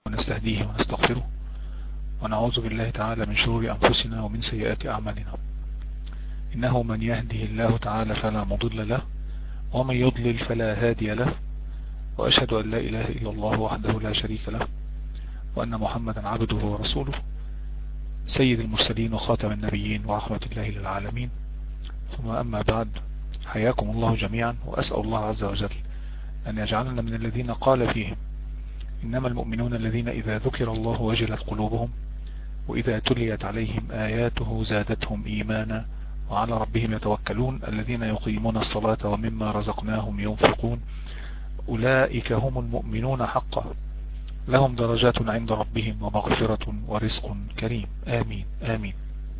ونستهديه ونستغفره ونعوذ بالله تعالى من شرور أنفسنا ومن سيئات أعمالنا إنه من يهده الله تعالى فلا مضل له ومن يضلل فلا هادي له وأشهد أن لا إله إلا الله وحده لا شريك له وأن محمدا عبده ورسوله سيد المرسلين وخاتم النبيين ورحمة الله للعالمين ثم أما بعد حياكم الله جميعا وأسأل الله عز وجل أن يجعلنا من الذين قال فيهم إنما المؤمنون الذين إذا ذكر الله وجلت قلوبهم وإذا تليت عليهم آياته زادتهم إيمانا وعلى ربهم يتوكلون الذين يقيمون الصلاة ومما رزقناهم ينفقون أولئك هم المؤمنون حقا لهم درجات عند ربهم ومغفرة ورزق كريم آمين آمين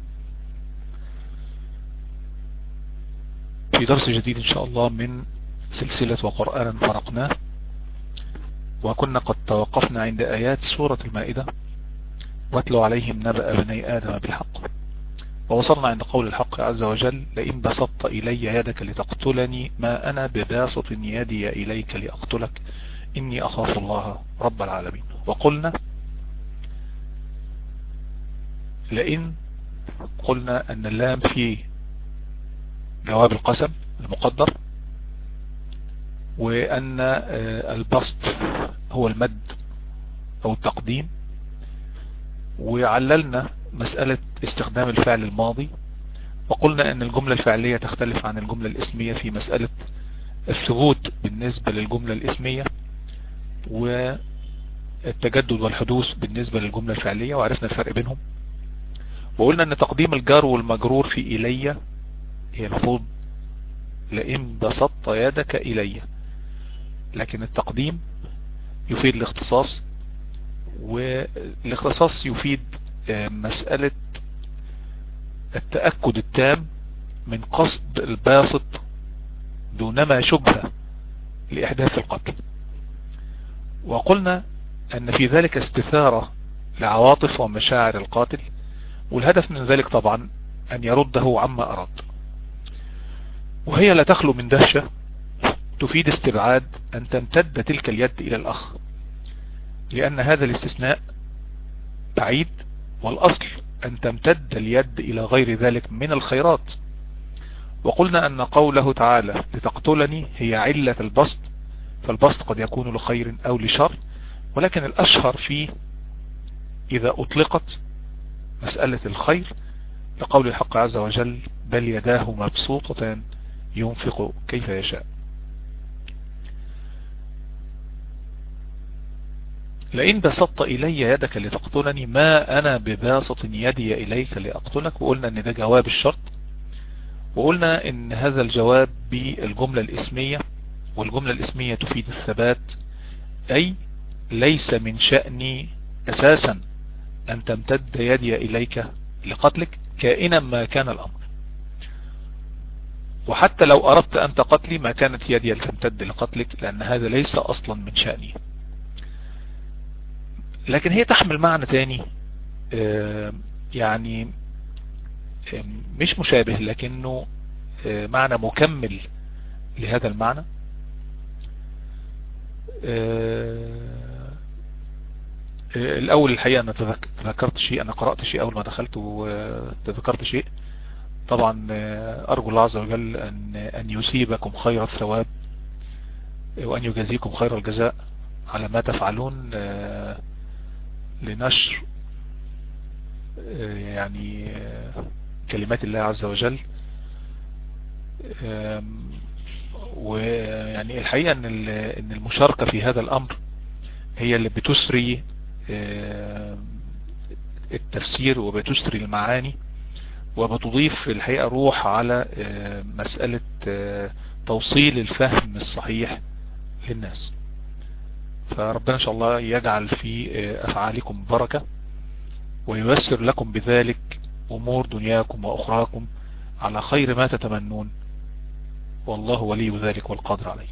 في درس جديد إن شاء الله من سلسلة وقرآنا فرقناه وكنا قد توقفنا عند آيات سورة المائدة واتلوا عليهم نبأ بني آدم بالحق ووصلنا عند قول الحق عز وجل لئن بسطت إلي يدك لتقتلني ما أنا بباسط يدي إليك لأقتلك إني أخاف الله رب العالمين وقلنا لئن قلنا أن اللام في جواب القسم المقدر وأن البسط هو المد أو التقديم وعللنا مسألة استخدام الفعل الماضي وقلنا أن الجملة الفعلية تختلف عن الجملة الاسمية في مسألة الثبوت بالنسبة للجملة الاسمية والتجدد والحدوث بالنسبة للجملة الفعلية وعرفنا الفرق بينهم وقلنا أن تقديم الجار والمجرور في إلي هي المفروض لئن بسطت يدك إلي لكن التقديم يفيد الاختصاص والاختصاص يفيد مسألة التأكد التام من قصد الباسط دونما شبهة لإحداث القتل وقلنا أن في ذلك استثارة لعواطف ومشاعر القاتل والهدف من ذلك طبعا أن يرده عما أراد وهي لا تخلو من دهشة تفيد استبعاد أن تمتد تلك اليد إلى الأخ لأن هذا الاستثناء بعيد والأصل أن تمتد اليد إلى غير ذلك من الخيرات وقلنا أن قوله تعالى لتقتلني هي علة البسط فالبسط قد يكون لخير أو لشر ولكن الأشهر فيه إذا أطلقت مسألة الخير لقول الحق عز وجل بل يداه مبسوطتان ينفق كيف يشاء لئن بسطت إلي يدك لتقتلني ما أنا بباسط يدي إليك لأقتلك وقلنا أن ده جواب الشرط وقلنا أن هذا الجواب بالجملة الاسمية والجملة الاسمية تفيد الثبات أي ليس من شأني أساسا أن تمتد يدي إليك لقتلك كائنا ما كان الأمر وحتى لو أردت أنت قتلي ما كانت يدي تمتد لقتلك لأن هذا ليس أصلا من شأني لكن هي تحمل معنى تاني يعني مش مشابه لكنه معنى مكمل لهذا المعنى الأول الحقيقة أنا تذكرت شيء أنا قرأت شيء أول ما دخلت وتذكرت شيء طبعا أرجو الله عز وجل أن, أن يسيبكم خير الثواب وأن يجازيكم خير الجزاء على ما تفعلون لنشر يعني كلمات الله عز وجل ويعني الحقيقة ان المشاركة في هذا الامر هي اللي بتسري التفسير وبتسري المعاني وبتضيف الحقيقة روح على مسألة توصيل الفهم الصحيح للناس فربنا ان شاء الله يجعل في افعالكم بركة وييسر لكم بذلك امور دنياكم واخراكم على خير ما تتمنون والله ولي ذلك والقادر عليه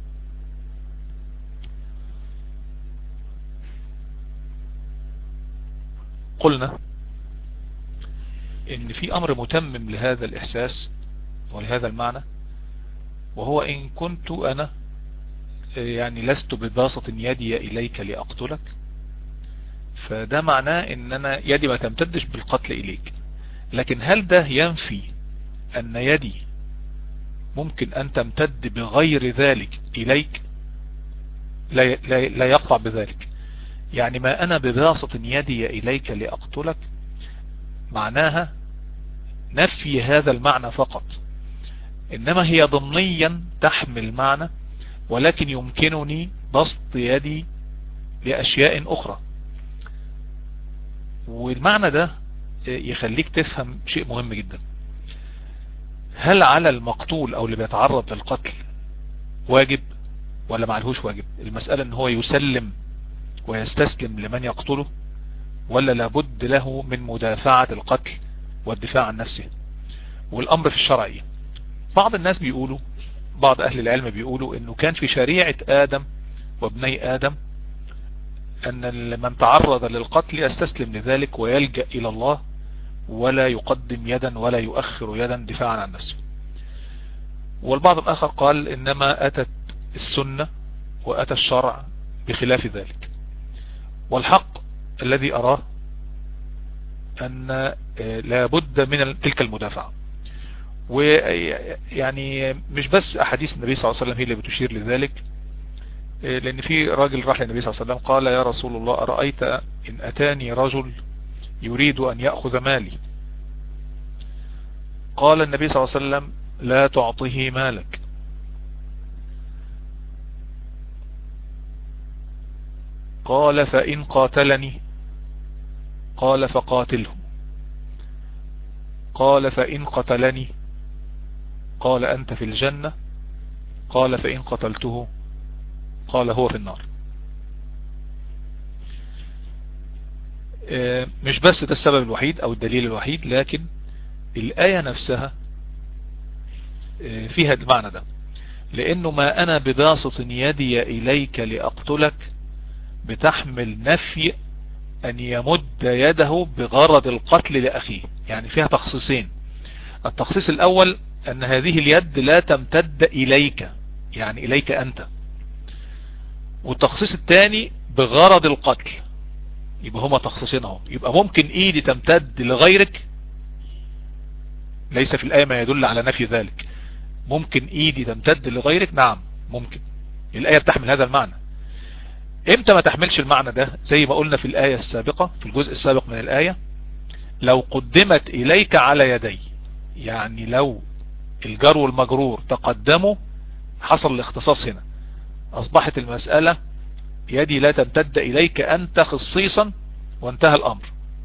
قلنا ان في امر متمم لهذا الاحساس ولهذا المعنى وهو ان كنت انا يعني لست بباسط يدي اليك لاقتلك فده معناه ان انا يدي ما تمتدش بالقتل اليك لكن هل ده ينفي ان يدي ممكن ان تمتد بغير ذلك اليك لا, لا, لا يقطع بذلك يعني ما انا بباسط يدي اليك لاقتلك معناها نفي هذا المعنى فقط انما هي ضمنيا تحمل معنى ولكن يمكنني بسط يدي لاشياء اخرى والمعنى ده يخليك تفهم شيء مهم جدا هل على المقتول او اللي بيتعرض للقتل واجب ولا معلهوش واجب المسألة ان هو يسلم ويستسلم لمن يقتله ولا لابد له من مدافعة القتل والدفاع عن نفسه والامر في الشرع ايه بعض الناس بيقولوا بعض اهل العلم بيقولوا انه كان في شريعة ادم وابني ادم ان من تعرض للقتل يستسلم لذلك ويلجأ الى الله ولا يقدم يدا ولا يؤخر يدا دفاعا عن نفسه والبعض الاخر قال انما اتت السنة واتى الشرع بخلاف ذلك والحق الذي اراه ان لابد من تلك المدافعة ويعني مش بس احاديث النبي صلى الله عليه وسلم هي اللي بتشير لذلك لان في راجل راح للنبي صلى الله عليه وسلم قال يا رسول الله ارأيت ان اتاني رجل يريد ان يأخذ مالي قال النبي صلى الله عليه وسلم لا تعطيه مالك قال فإن قاتلني قال فقاتله قال فإن قتلني قال أنت في الجنة قال فإن قتلته قال هو في النار مش بس ده السبب الوحيد او الدليل الوحيد لكن الآية نفسها فيها المعنى ده لانه ما انا بباسط يدي اليك لاقتلك بتحمل نفي ان يمد يده بغرض القتل لاخيه يعني فيها تخصيصين التخصيص الاول ان هذه اليد لا تمتد اليك يعني اليك انت والتخصيص الثاني بغرض القتل يبقى هما تخصيصين اهو يبقى ممكن ايدي تمتد لغيرك ليس في الآية ما يدل على نفي ذلك ممكن ايدي تمتد لغيرك نعم ممكن الآية بتحمل هذا المعنى امتى ما تحملش المعنى ده زي ما قلنا في الآية السابقة في الجزء السابق من الآية لو قدمت إليك على يدي يعني لو الجر والمجرور تقدموا حصل الاختصاص هنا أصبحت المسألة يدي لا تمتد إليك أنت خصيصا وانتهى الأمر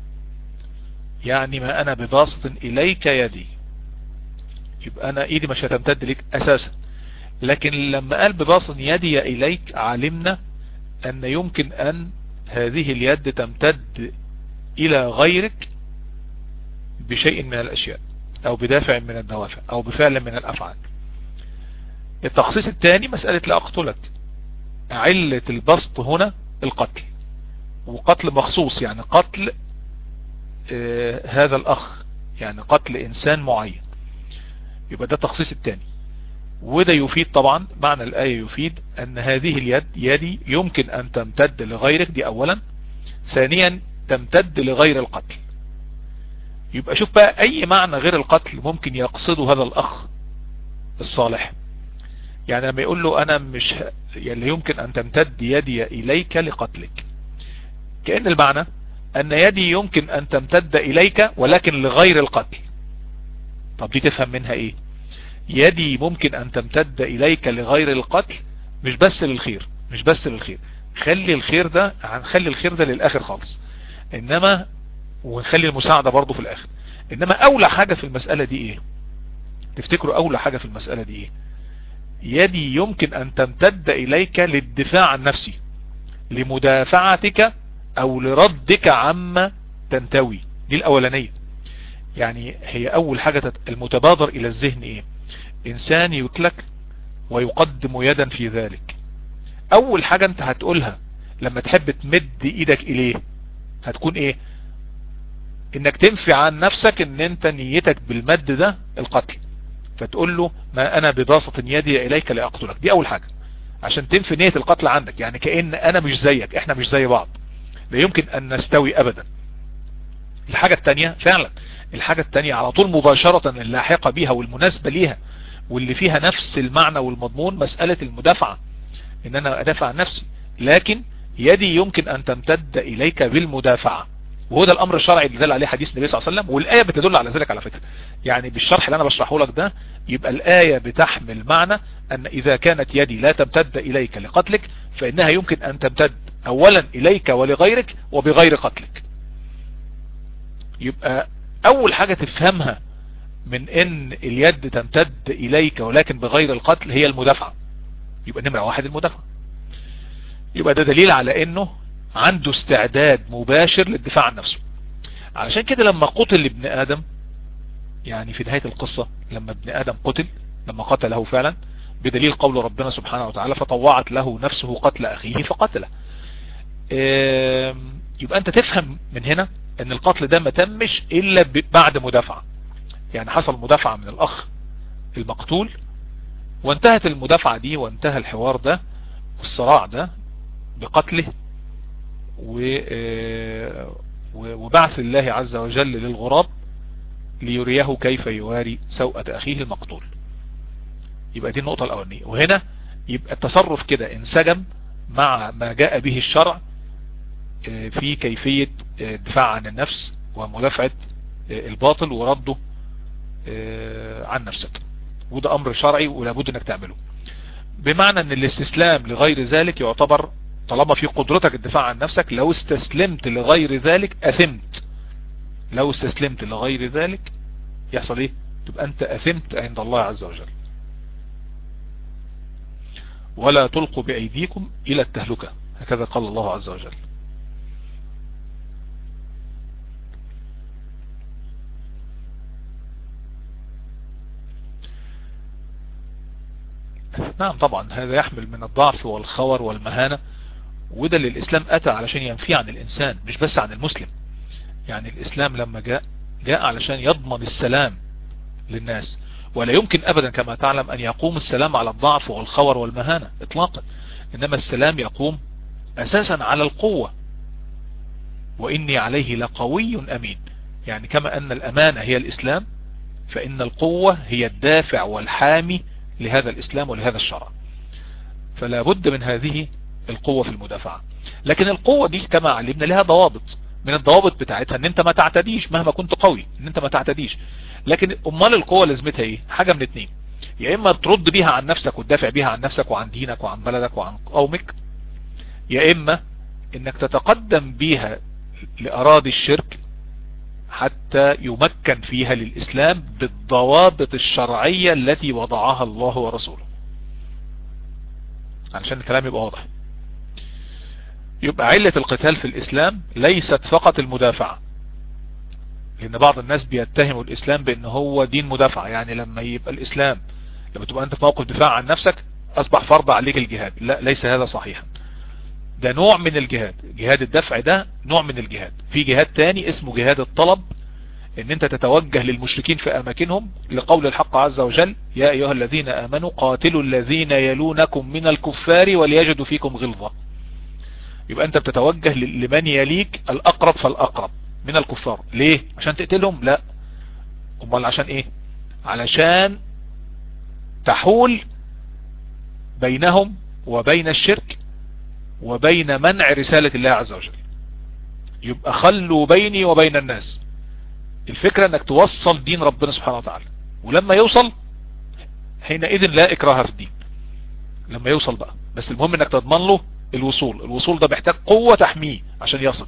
يعني ما أنا بباسط إليك يدي يبقى أنا إيدي مش هتمتد لك أساسا لكن لما قال بباسط يدي إليك علمنا أن يمكن أن هذه اليد تمتد إلى غيرك بشيء من الأشياء أو بدافع من الدوافع أو بفعل من الأفعال التخصيص الثاني مسألة لا أقتلك علة البسط هنا القتل وقتل مخصوص يعني قتل آه هذا الأخ يعني قتل إنسان معين يبقى ده التخصيص الثاني وده يفيد طبعا معنى الآية يفيد أن هذه اليد يدي يمكن أن تمتد لغيرك دي أولا ثانيا تمتد لغير القتل يبقى شوف بقى أي معنى غير القتل ممكن يقصده هذا الأخ الصالح يعني لما يقول له أنا مش يعني يمكن أن تمتد يدي إليك لقتلك كأن المعنى أن يدي يمكن أن تمتد إليك ولكن لغير القتل طب دي تفهم منها إيه يدي ممكن أن تمتد إليك لغير القتل مش بس للخير مش بس للخير خلي الخير ده هنخلي الخير ده للآخر خالص إنما ونخلي المساعدة برضو في الآخر إنما أولى حاجة في المسألة دي إيه تفتكروا أولى حاجة في المسألة دي إيه يدي يمكن أن تمتد إليك للدفاع عن نفسي لمدافعتك أو لردك عما تنتوي دي الأولانية يعني هي أول حاجة المتبادر إلى الذهن إيه إنسان يتلك ويقدم يدا في ذلك أول حاجة أنت هتقولها لما تحب تمد إيدك إليه هتكون إيه إنك تنفي عن نفسك إن أنت نيتك بالمد ده القتل فتقول له ما انا بباسط يدي اليك لاقتلك دي اول حاجة عشان تنفي نية القتل عندك يعني كأن انا مش زيك احنا مش زي بعض لا يمكن ان نستوي ابدا الحاجة التانية فعلا الحاجة التانية على طول مباشرة اللاحقة بيها والمناسبة ليها واللي فيها نفس المعنى والمضمون مسألة المدافعة ان انا ادافع عن نفسي لكن يدي يمكن ان تمتد اليك بالمدافعة وهو ده الامر الشرعي اللي دل عليه حديث النبي صلى الله عليه وسلم والايه بتدل على ذلك على فكره يعني بالشرح اللي انا بشرحه لك ده يبقى الايه بتحمل معنى ان اذا كانت يدي لا تمتد اليك لقتلك فانها يمكن ان تمتد اولا اليك ولغيرك وبغير قتلك يبقى اول حاجة تفهمها من ان اليد تمتد اليك ولكن بغير القتل هي المدافعة يبقى نمرة واحد المدافعة يبقى ده دليل على انه عنده استعداد مباشر للدفاع عن نفسه علشان كده لما قتل ابن ادم يعني في نهاية القصة لما ابن ادم قتل لما قتله فعلا بدليل قول ربنا سبحانه وتعالى فطوعت له نفسه قتل اخيه فقتله يبقى انت تفهم من هنا ان القتل ده ما تمش الا بعد مدافعة يعني حصل مدافعة من الاخ المقتول وانتهت المدافعة دي وانتهى الحوار ده والصراع ده بقتله وبعث الله عز وجل للغراب ليريه كيف يواري سوءة اخيه المقتول يبقى دي النقطة الاولانية وهنا يبقى التصرف كده انسجم مع ما جاء به الشرع في كيفية الدفاع عن النفس ومدافعة الباطل ورده عن نفسك وده امر شرعي ولابد انك تعمله بمعنى ان الاستسلام لغير ذلك يعتبر طالما في قدرتك الدفاع عن نفسك لو استسلمت لغير ذلك اثمت لو استسلمت لغير ذلك يحصل ايه تبقى انت اثمت عند الله عز وجل ولا تلقوا بايديكم الى التهلكة هكذا قال الله عز وجل نعم طبعا هذا يحمل من الضعف والخور والمهانة وده اللي الإسلام أتى علشان ينفي عن الإنسان مش بس عن المسلم يعني الإسلام لما جاء جاء علشان يضمن السلام للناس ولا يمكن أبدا كما تعلم أن يقوم السلام على الضعف والخور والمهانة إطلاقا إنما السلام يقوم أساسا على القوة وإني عليه لقوي أمين يعني كما أن الأمانة هي الإسلام فإن القوة هي الدافع والحامي لهذا الإسلام ولهذا الشرع فلا بد من هذه القوة في المدافعة لكن القوة دي كما علمنا لها ضوابط من الضوابط بتاعتها ان انت ما تعتديش مهما كنت قوي ان انت ما تعتديش لكن امال القوة لازمتها ايه حاجة من اتنين يا اما ترد بيها عن نفسك وتدافع بيها عن نفسك وعن دينك وعن بلدك وعن قومك يا اما انك تتقدم بيها لأراضي الشرك حتى يمكن فيها للإسلام بالضوابط الشرعية التي وضعها الله ورسوله علشان الكلام يبقى واضح يبقى علة القتال في الإسلام ليست فقط المدافعة لأن بعض الناس بيتهموا الإسلام بأن هو دين مدافعة يعني لما يبقى الإسلام لما تبقى أنت في موقف دفاع عن نفسك أصبح فرض عليك الجهاد لا ليس هذا صحيحا ده نوع من الجهاد جهاد الدفع ده نوع من الجهاد في جهاد تاني اسمه جهاد الطلب ان انت تتوجه للمشركين في اماكنهم لقول الحق عز وجل يا ايها الذين امنوا قاتلوا الذين يلونكم من الكفار وليجدوا فيكم غلظة يبقى انت بتتوجه لمن يليك الاقرب فالاقرب من الكفار ليه عشان تقتلهم لا امال عشان ايه علشان تحول بينهم وبين الشرك وبين منع رسالة الله عز وجل يبقى خلوا بيني وبين الناس الفكرة انك توصل دين ربنا سبحانه وتعالى ولما يوصل حينئذ لا اكراه في الدين لما يوصل بقى بس المهم انك تضمن له الوصول الوصول ده محتاج قوة تحميه عشان يصل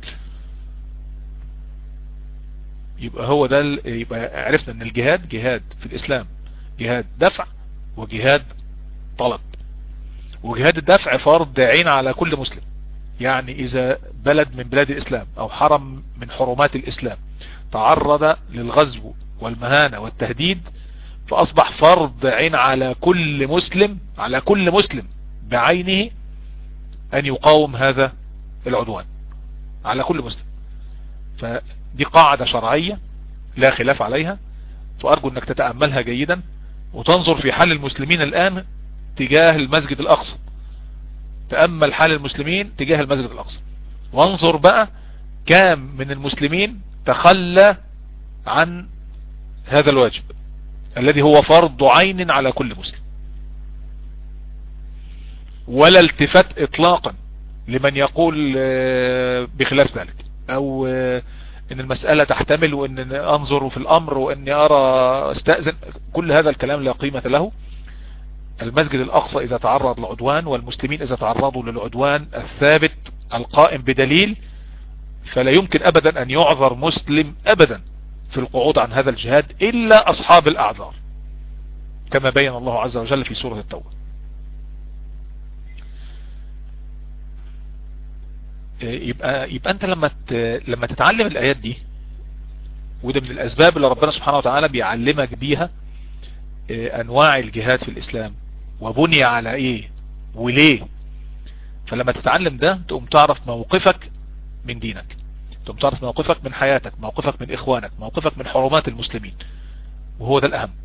يبقى هو ده يبقى عرفنا ان الجهاد جهاد في الاسلام جهاد دفع وجهاد طلب وجهاد الدفع فرض عين على كل مسلم يعني اذا بلد من بلاد الاسلام او حرم من حرمات الاسلام تعرض للغزو والمهانة والتهديد فاصبح فرض عين على كل مسلم على كل مسلم بعينه ان يقاوم هذا العدوان على كل مسلم فدي قاعدة شرعية لا خلاف عليها فارجو انك تتأملها جيدا وتنظر في حال المسلمين الان تجاه المسجد الاقصى تأمل حال المسلمين تجاه المسجد الاقصى وانظر بقى كام من المسلمين تخلى عن هذا الواجب الذي هو فرض عين على كل مسلم ولا التفات اطلاقا لمن يقول آه، بخلاف ذلك او آه، ان المسألة تحتمل وان انظر في الامر واني ارى استأذن كل هذا الكلام لا قيمة له المسجد الاقصى اذا تعرض لعدوان والمسلمين اذا تعرضوا للعدوان الثابت القائم بدليل فلا يمكن ابدا ان يعذر مسلم ابدا في القعود عن هذا الجهاد الا اصحاب الاعذار كما بين الله عز وجل في سورة التوبة يبقى يبقى انت لما لما تتعلم الايات دي وده من الاسباب اللي ربنا سبحانه وتعالى بيعلمك بيها اه، انواع الجهاد في الاسلام وبني على ايه وليه فلما تتعلم ده تقوم تعرف موقفك من دينك تقوم تعرف موقفك من حياتك موقفك من اخوانك موقفك من حرمات المسلمين وهو ده الاهم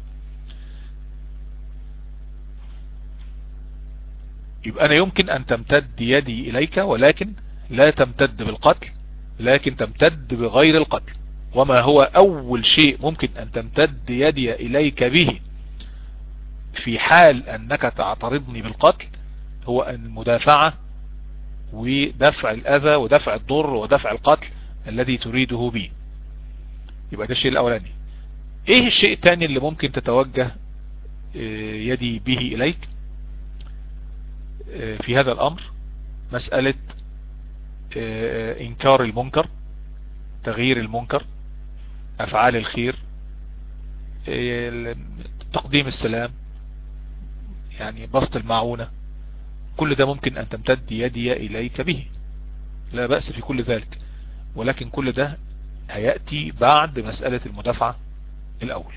يبقى انا يمكن ان تمتد يدي اليك ولكن لا تمتد بالقتل لكن تمتد بغير القتل وما هو اول شيء ممكن ان تمتد يدي اليك به في حال انك تعترضني بالقتل هو المدافعة ودفع الاذى ودفع الضر ودفع القتل الذي تريده به يبقى ده الشيء الاولاني ايه الشيء الثاني اللي ممكن تتوجه آه، يدي به اليك آه، في هذا الامر مسألة آه، انكار المنكر تغيير المنكر افعال الخير تقديم السلام يعني بسط المعونة كل ده ممكن ان تمتد يدي اليك به لا بأس في كل ذلك ولكن كل ده هيأتي بعد مسألة المدافعة الاول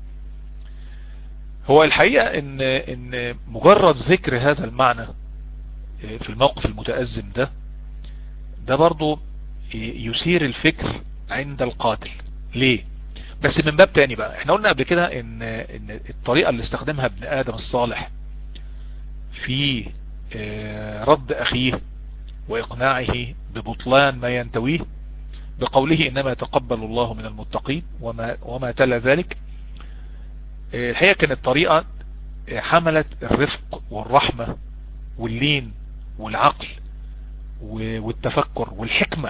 هو الحقيقة ان, إن مجرد ذكر هذا المعنى في الموقف المتأزم ده ده برضو يثير الفكر عند القاتل ليه بس من باب تاني بقى احنا قلنا قبل كده ان, إن الطريقة اللي استخدمها ابن ادم الصالح في آه، رد اخيه واقناعه ببطلان ما ينتويه بقوله انما يتقبل الله من المتقين وما, وما تلا ذلك آه، الحقيقة كانت طريقة آه، حملت الرفق والرحمة واللين والعقل والتفكر والحكمة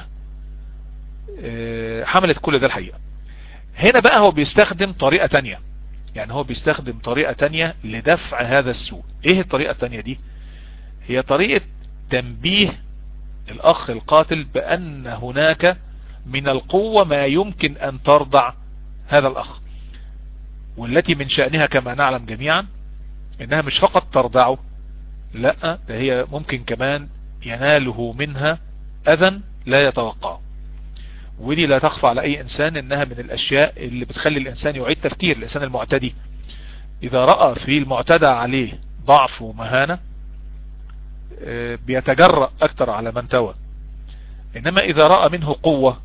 حملت كل ده الحقيقة هنا بقى هو بيستخدم طريقة تانية يعني هو بيستخدم طريقة تانية لدفع هذا السوء ايه الطريقة التانية دي هي طريقة تنبيه الاخ القاتل بان هناك من القوة ما يمكن ان ترضع هذا الاخ والتي من شأنها كما نعلم جميعا انها مش فقط ترضعه لا ده هي ممكن كمان يناله منها اذى لا يتوقعه ودي لا تخفى على اي انسان انها من الاشياء اللي بتخلي الانسان يعيد تفكير الانسان المعتدي اذا رأى في المعتدى عليه ضعف ومهانة آه، بيتجرأ اكتر على من توى انما اذا رأى منه قوة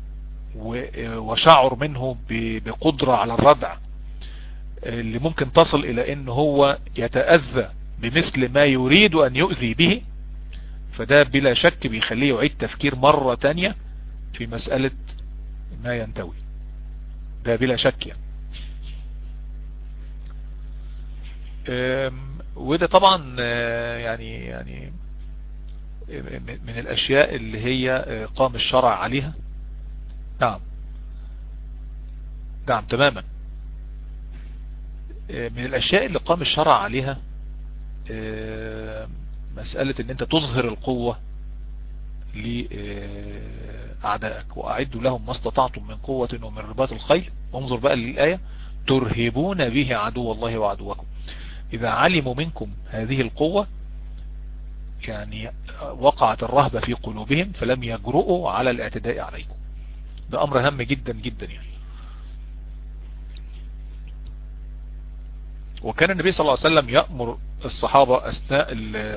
وشعر منه بقدرة على الردع آه، اللي ممكن تصل الى ان هو يتأذى بمثل ما يريد ان يؤذي به فده بلا شك بيخليه يعيد تفكير مرة تانية في مسألة ما ينتوي ده بلا شك يعني وده طبعا آه، يعني يعني من الاشياء اللي هي آه، قام الشرع عليها نعم نعم تماما آه، من الاشياء اللي قام الشرع عليها مسألة ان انت تظهر القوة لأعدائك وأعدوا لهم ما استطعتم من قوة ومن رباط الخيل انظر بقى للآية ترهبون به عدو الله وعدوكم إذا علموا منكم هذه القوة يعني وقعت الرهبة في قلوبهم فلم يجرؤوا على الاعتداء عليكم ده أمر هام جدا جدا يعني وكان النبي صلى الله عليه وسلم يأمر الصحابة أثناء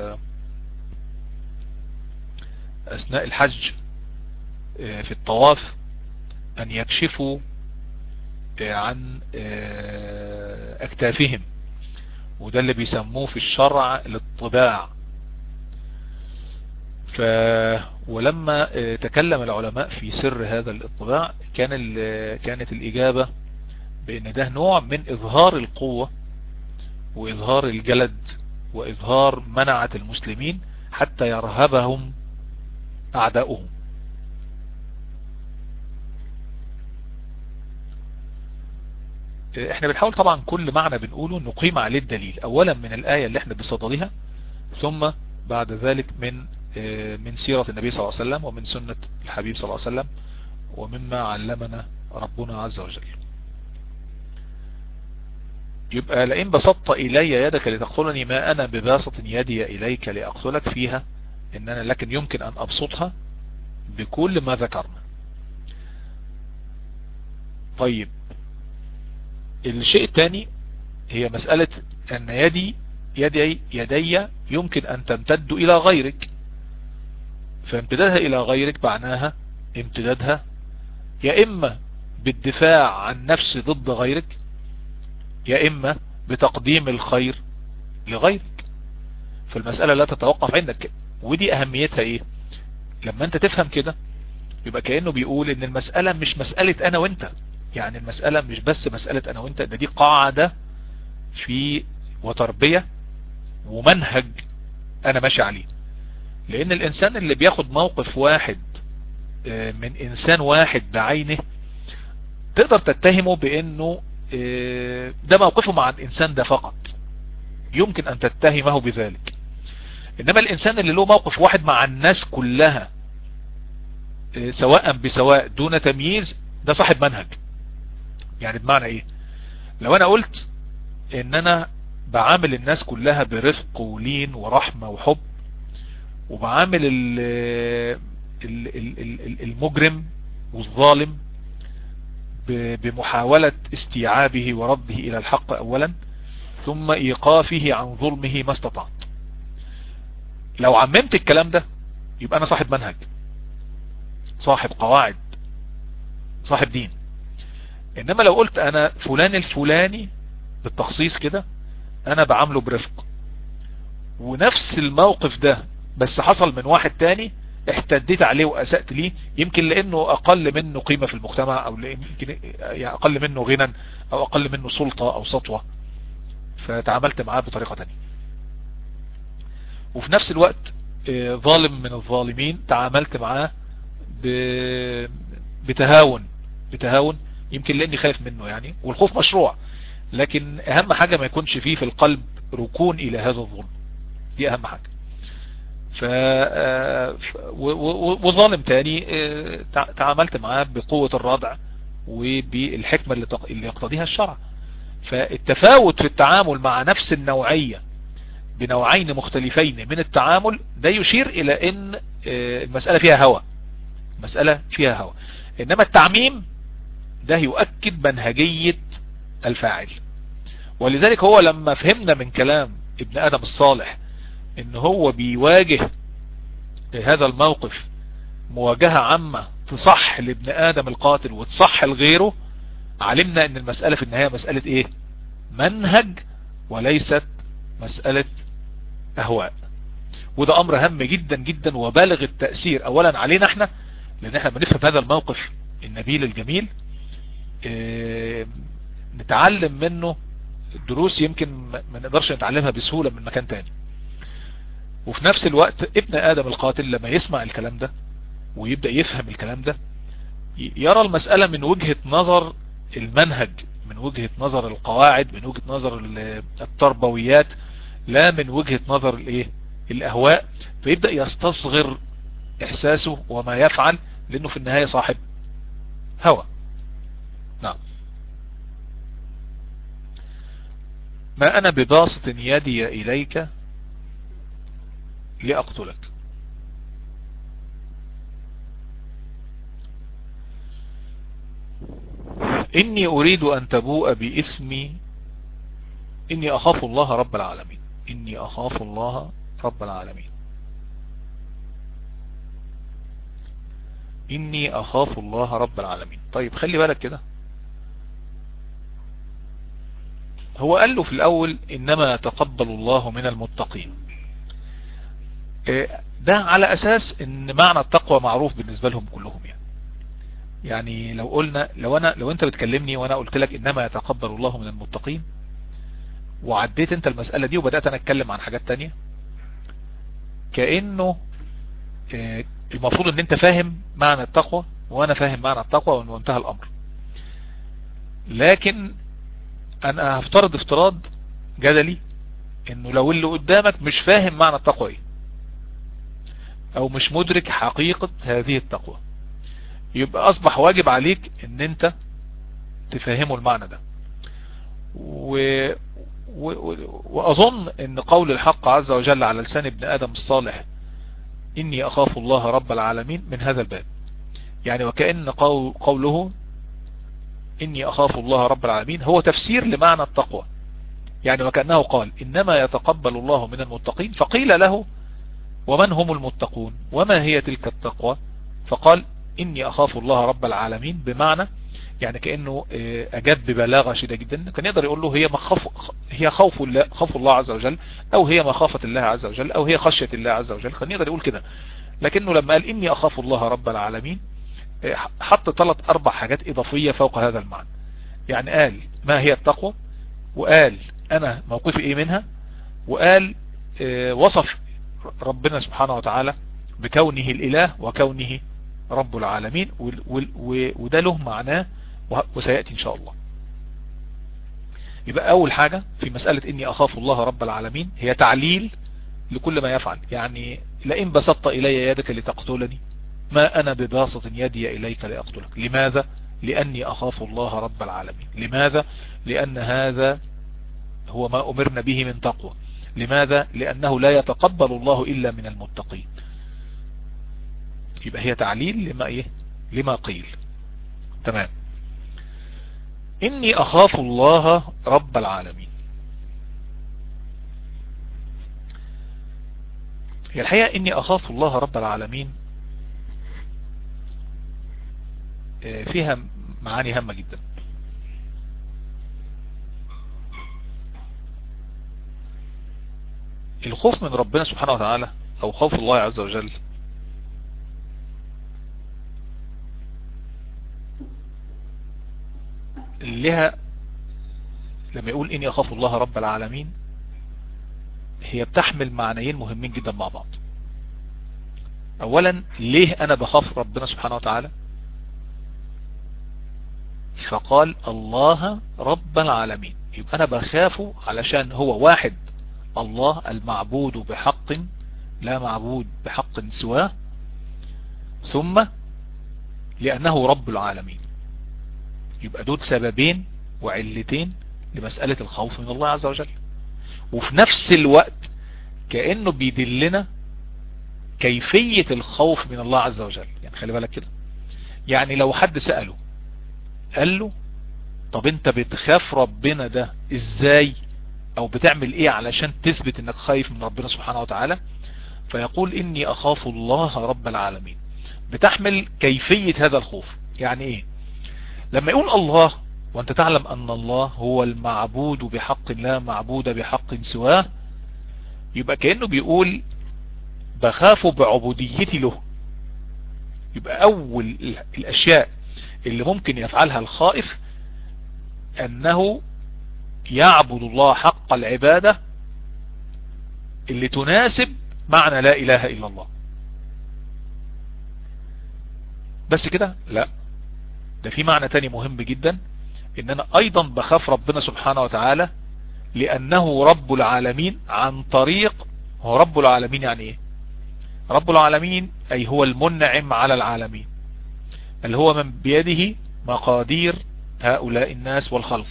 أثناء الحج آه، في الطواف أن يكشفوا آه، عن آه، أكتافهم وده اللي بيسموه في الشرع الاطباع ف ولما تكلم العلماء في سر هذا الاطباع كان كانت الإجابة بأن ده نوع من إظهار القوة وإظهار الجلد وإظهار منعة المسلمين حتى يرهبهم أعداؤهم احنا بنحاول طبعا كل معنى بنقوله نقيم عليه الدليل اولا من الآية اللي احنا بصددها ثم بعد ذلك من من سيرة النبي صلى الله عليه وسلم ومن سنة الحبيب صلى الله عليه وسلم ومما علمنا ربنا عز وجل يبقى لئن بسطت إلي يدك لتقتلني ما أنا بباسط يدي إليك لأقتلك فيها إننا لكن يمكن أن أبسطها بكل ما ذكرنا طيب الشيء الثاني هي مسألة أن يدي يدي يدي يمكن أن تمتد إلى غيرك فامتدادها إلى غيرك معناها امتدادها يا إما بالدفاع عن نفسي ضد غيرك يا إما بتقديم الخير لغيرك فالمسألة لا تتوقف عندك ودي أهميتها إيه لما أنت تفهم كده يبقى كأنه بيقول إن المسألة مش مسألة أنا وأنت يعني المسألة مش بس مسألة أنا وأنت ده دي قاعدة في وتربية ومنهج أنا ماشي عليه لأن الإنسان اللي بياخد موقف واحد من إنسان واحد بعينه تقدر تتهمه بأنه ده موقفه مع الإنسان ده فقط يمكن أن تتهمه بذلك إنما الإنسان اللي له موقف واحد مع الناس كلها سواء بسواء دون تمييز ده صاحب منهج يعني بمعنى ايه لو انا قلت ان انا بعامل الناس كلها برفق ولين ورحمة وحب وبعامل المجرم والظالم بمحاولة استيعابه ورده الى الحق اولا ثم ايقافه عن ظلمه ما استطعت لو عممت الكلام ده يبقى انا صاحب منهج صاحب قواعد صاحب دين انما لو قلت انا فلان الفلاني بالتخصيص كده انا بعامله برفق ونفس الموقف ده بس حصل من واحد تاني احتديت عليه واسأت ليه يمكن لانه اقل منه قيمة في المجتمع او يمكن يعني اقل منه غنى او اقل منه سلطة او سطوة فتعاملت معاه بطريقة تانية وفي نفس الوقت ظالم من الظالمين تعاملت معاه بتهاون بتهاون يمكن لاني خايف منه يعني والخوف مشروع لكن اهم حاجة ما يكونش فيه في القلب ركون الى هذا الظلم دي اهم حاجة ف وظالم تاني تعاملت معاه بقوة الردع وبالحكمة اللي, تق... اللي يقتضيها الشرع فالتفاوت في التعامل مع نفس النوعية بنوعين مختلفين من التعامل ده يشير الى ان المسألة فيها هوى مسألة فيها هوى انما التعميم ده يؤكد منهجية الفاعل ولذلك هو لما فهمنا من كلام ابن ادم الصالح ان هو بيواجه هذا الموقف مواجهة عامة تصح لابن ادم القاتل وتصح لغيره علمنا ان المسألة في النهاية مسألة ايه منهج وليست مسألة اهواء وده امر هام جدا جدا وبالغ التأثير اولا علينا احنا لان احنا بنفهم هذا الموقف النبيل الجميل اه نتعلم منه دروس يمكن ما نقدرش نتعلمها بسهولة من مكان تاني وفي نفس الوقت ابن ادم القاتل لما يسمع الكلام ده ويبدأ يفهم الكلام ده يرى المسألة من وجهة نظر المنهج من وجهة نظر القواعد من وجهة نظر التربويات لا من وجهة نظر الايه الاهواء فيبدأ يستصغر احساسه وما يفعل لانه في النهاية صاحب هوى نعم ما انا بباسط يدي اليك لأقتلك إني أريد أن تبوء بإثمي إني أخاف الله رب العالمين إني أخاف الله رب العالمين إني أخاف الله رب العالمين طيب خلي بالك كده هو قال له في الأول إنما تقبل الله من المتقين ده على اساس ان معنى التقوى معروف بالنسبة لهم كلهم يعني يعني لو قلنا لو انا لو انت بتكلمني وانا قلت لك انما يتقبل الله من المتقين وعديت انت المسألة دي وبدأت انا اتكلم عن حاجات تانية كأنه المفروض ان انت فاهم معنى التقوى وانا فاهم معنى التقوى وانتهى الامر لكن انا هفترض افتراض جدلي انه لو اللي قدامك مش فاهم معنى التقوى ايه او مش مدرك حقيقة هذه التقوى يبقى اصبح واجب عليك ان انت تفهمه المعنى ده و... و... واظن ان قول الحق عز وجل على لسان ابن ادم الصالح اني اخاف الله رب العالمين من هذا الباب يعني وكأن قول قوله اني اخاف الله رب العالمين هو تفسير لمعنى التقوى يعني وكأنه قال انما يتقبل الله من المتقين فقيل له ومن هم المتقون وما هي تلك التقوى فقال اني اخاف الله رب العالمين بمعنى يعني كأنه اجاب ببلاغة شديدة جدا كان يقدر يقول له هي مخاف هي خوف الله خوف الله عز وجل او هي مخافة الله عز وجل او هي خشية الله عز وجل كان يقدر يقول كده لكنه لما قال اني اخاف الله رب العالمين حط ثلاث اربع حاجات اضافية فوق هذا المعنى يعني قال ما هي التقوى وقال انا موقفي ايه منها وقال وصف ربنا سبحانه وتعالى بكونه الاله وكونه رب العالمين وده له معناه وسيأتي ان شاء الله يبقى اول حاجة في مسألة اني اخاف الله رب العالمين هي تعليل لكل ما يفعل يعني لئن بسطت الي يدك لتقتلني ما انا بباسط يدي اليك لاقتلك لماذا لاني اخاف الله رب العالمين لماذا لان هذا هو ما امرنا به من تقوى لماذا لانه لا يتقبل الله الا من المتقين يبقى هي تعليل لما ايه لما قيل تمام اني اخاف الله رب العالمين هي الحقيقة اني اخاف الله رب العالمين فيها معاني هامة جدا الخوف من ربنا سبحانه وتعالى او خوف الله عز وجل لها لما يقول اني اخاف الله رب العالمين هي بتحمل معنيين مهمين جدا مع بعض اولا ليه انا بخاف ربنا سبحانه وتعالى فقال الله رب العالمين يبقى انا بخافه علشان هو واحد الله المعبود بحق لا معبود بحق سواه ثم لأنه رب العالمين يبقى دول سببين وعلتين لمسألة الخوف من الله عز وجل وفي نفس الوقت كأنه بيدلنا كيفية الخوف من الله عز وجل يعني خلي بالك كده يعني لو حد سأله قال له طب انت بتخاف ربنا ده ازاي او بتعمل ايه علشان تثبت انك خايف من ربنا سبحانه وتعالى فيقول اني اخاف الله رب العالمين بتحمل كيفية هذا الخوف يعني ايه لما يقول الله وانت تعلم ان الله هو المعبود بحق لا معبود بحق سواه يبقى كأنه بيقول بخاف بعبوديتي له يبقى اول الاشياء اللي ممكن يفعلها الخائف انه يعبد الله حق العبادة اللي تناسب معنى لا اله الا الله بس كده لا ده في معنى تاني مهم جدا ان انا ايضا بخاف ربنا سبحانه وتعالى لانه رب العالمين عن طريق هو رب العالمين يعني ايه رب العالمين اي هو المنعم على العالمين اللي هو من بيده مقادير هؤلاء الناس والخلق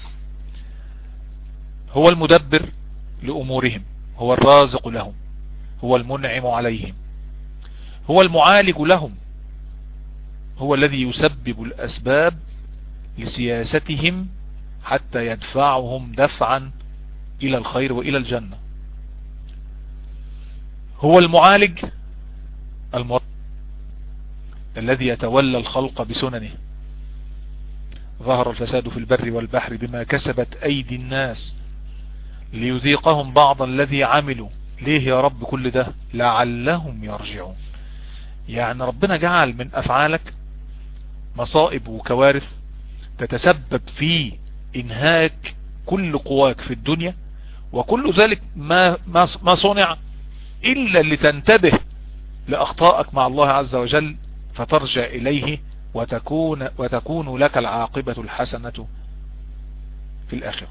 هو المدبر لأمورهم هو الرازق لهم هو المنعم عليهم هو المعالج لهم هو الذي يسبب الأسباب لسياستهم حتى يدفعهم دفعا إلى الخير وإلى الجنة هو المعالج المر... الذي يتولى الخلق بسننه ظهر الفساد في البر والبحر بما كسبت أيدي الناس ليذيقهم بعض الذي عملوا ليه يا رب كل ده لعلهم يرجعون يعني ربنا جعل من افعالك مصائب وكوارث تتسبب في انهاك كل قواك في الدنيا وكل ذلك ما, ما صنع الا لتنتبه لاخطائك مع الله عز وجل فترجع اليه وتكون, وتكون لك العاقبة الحسنة في الاخرة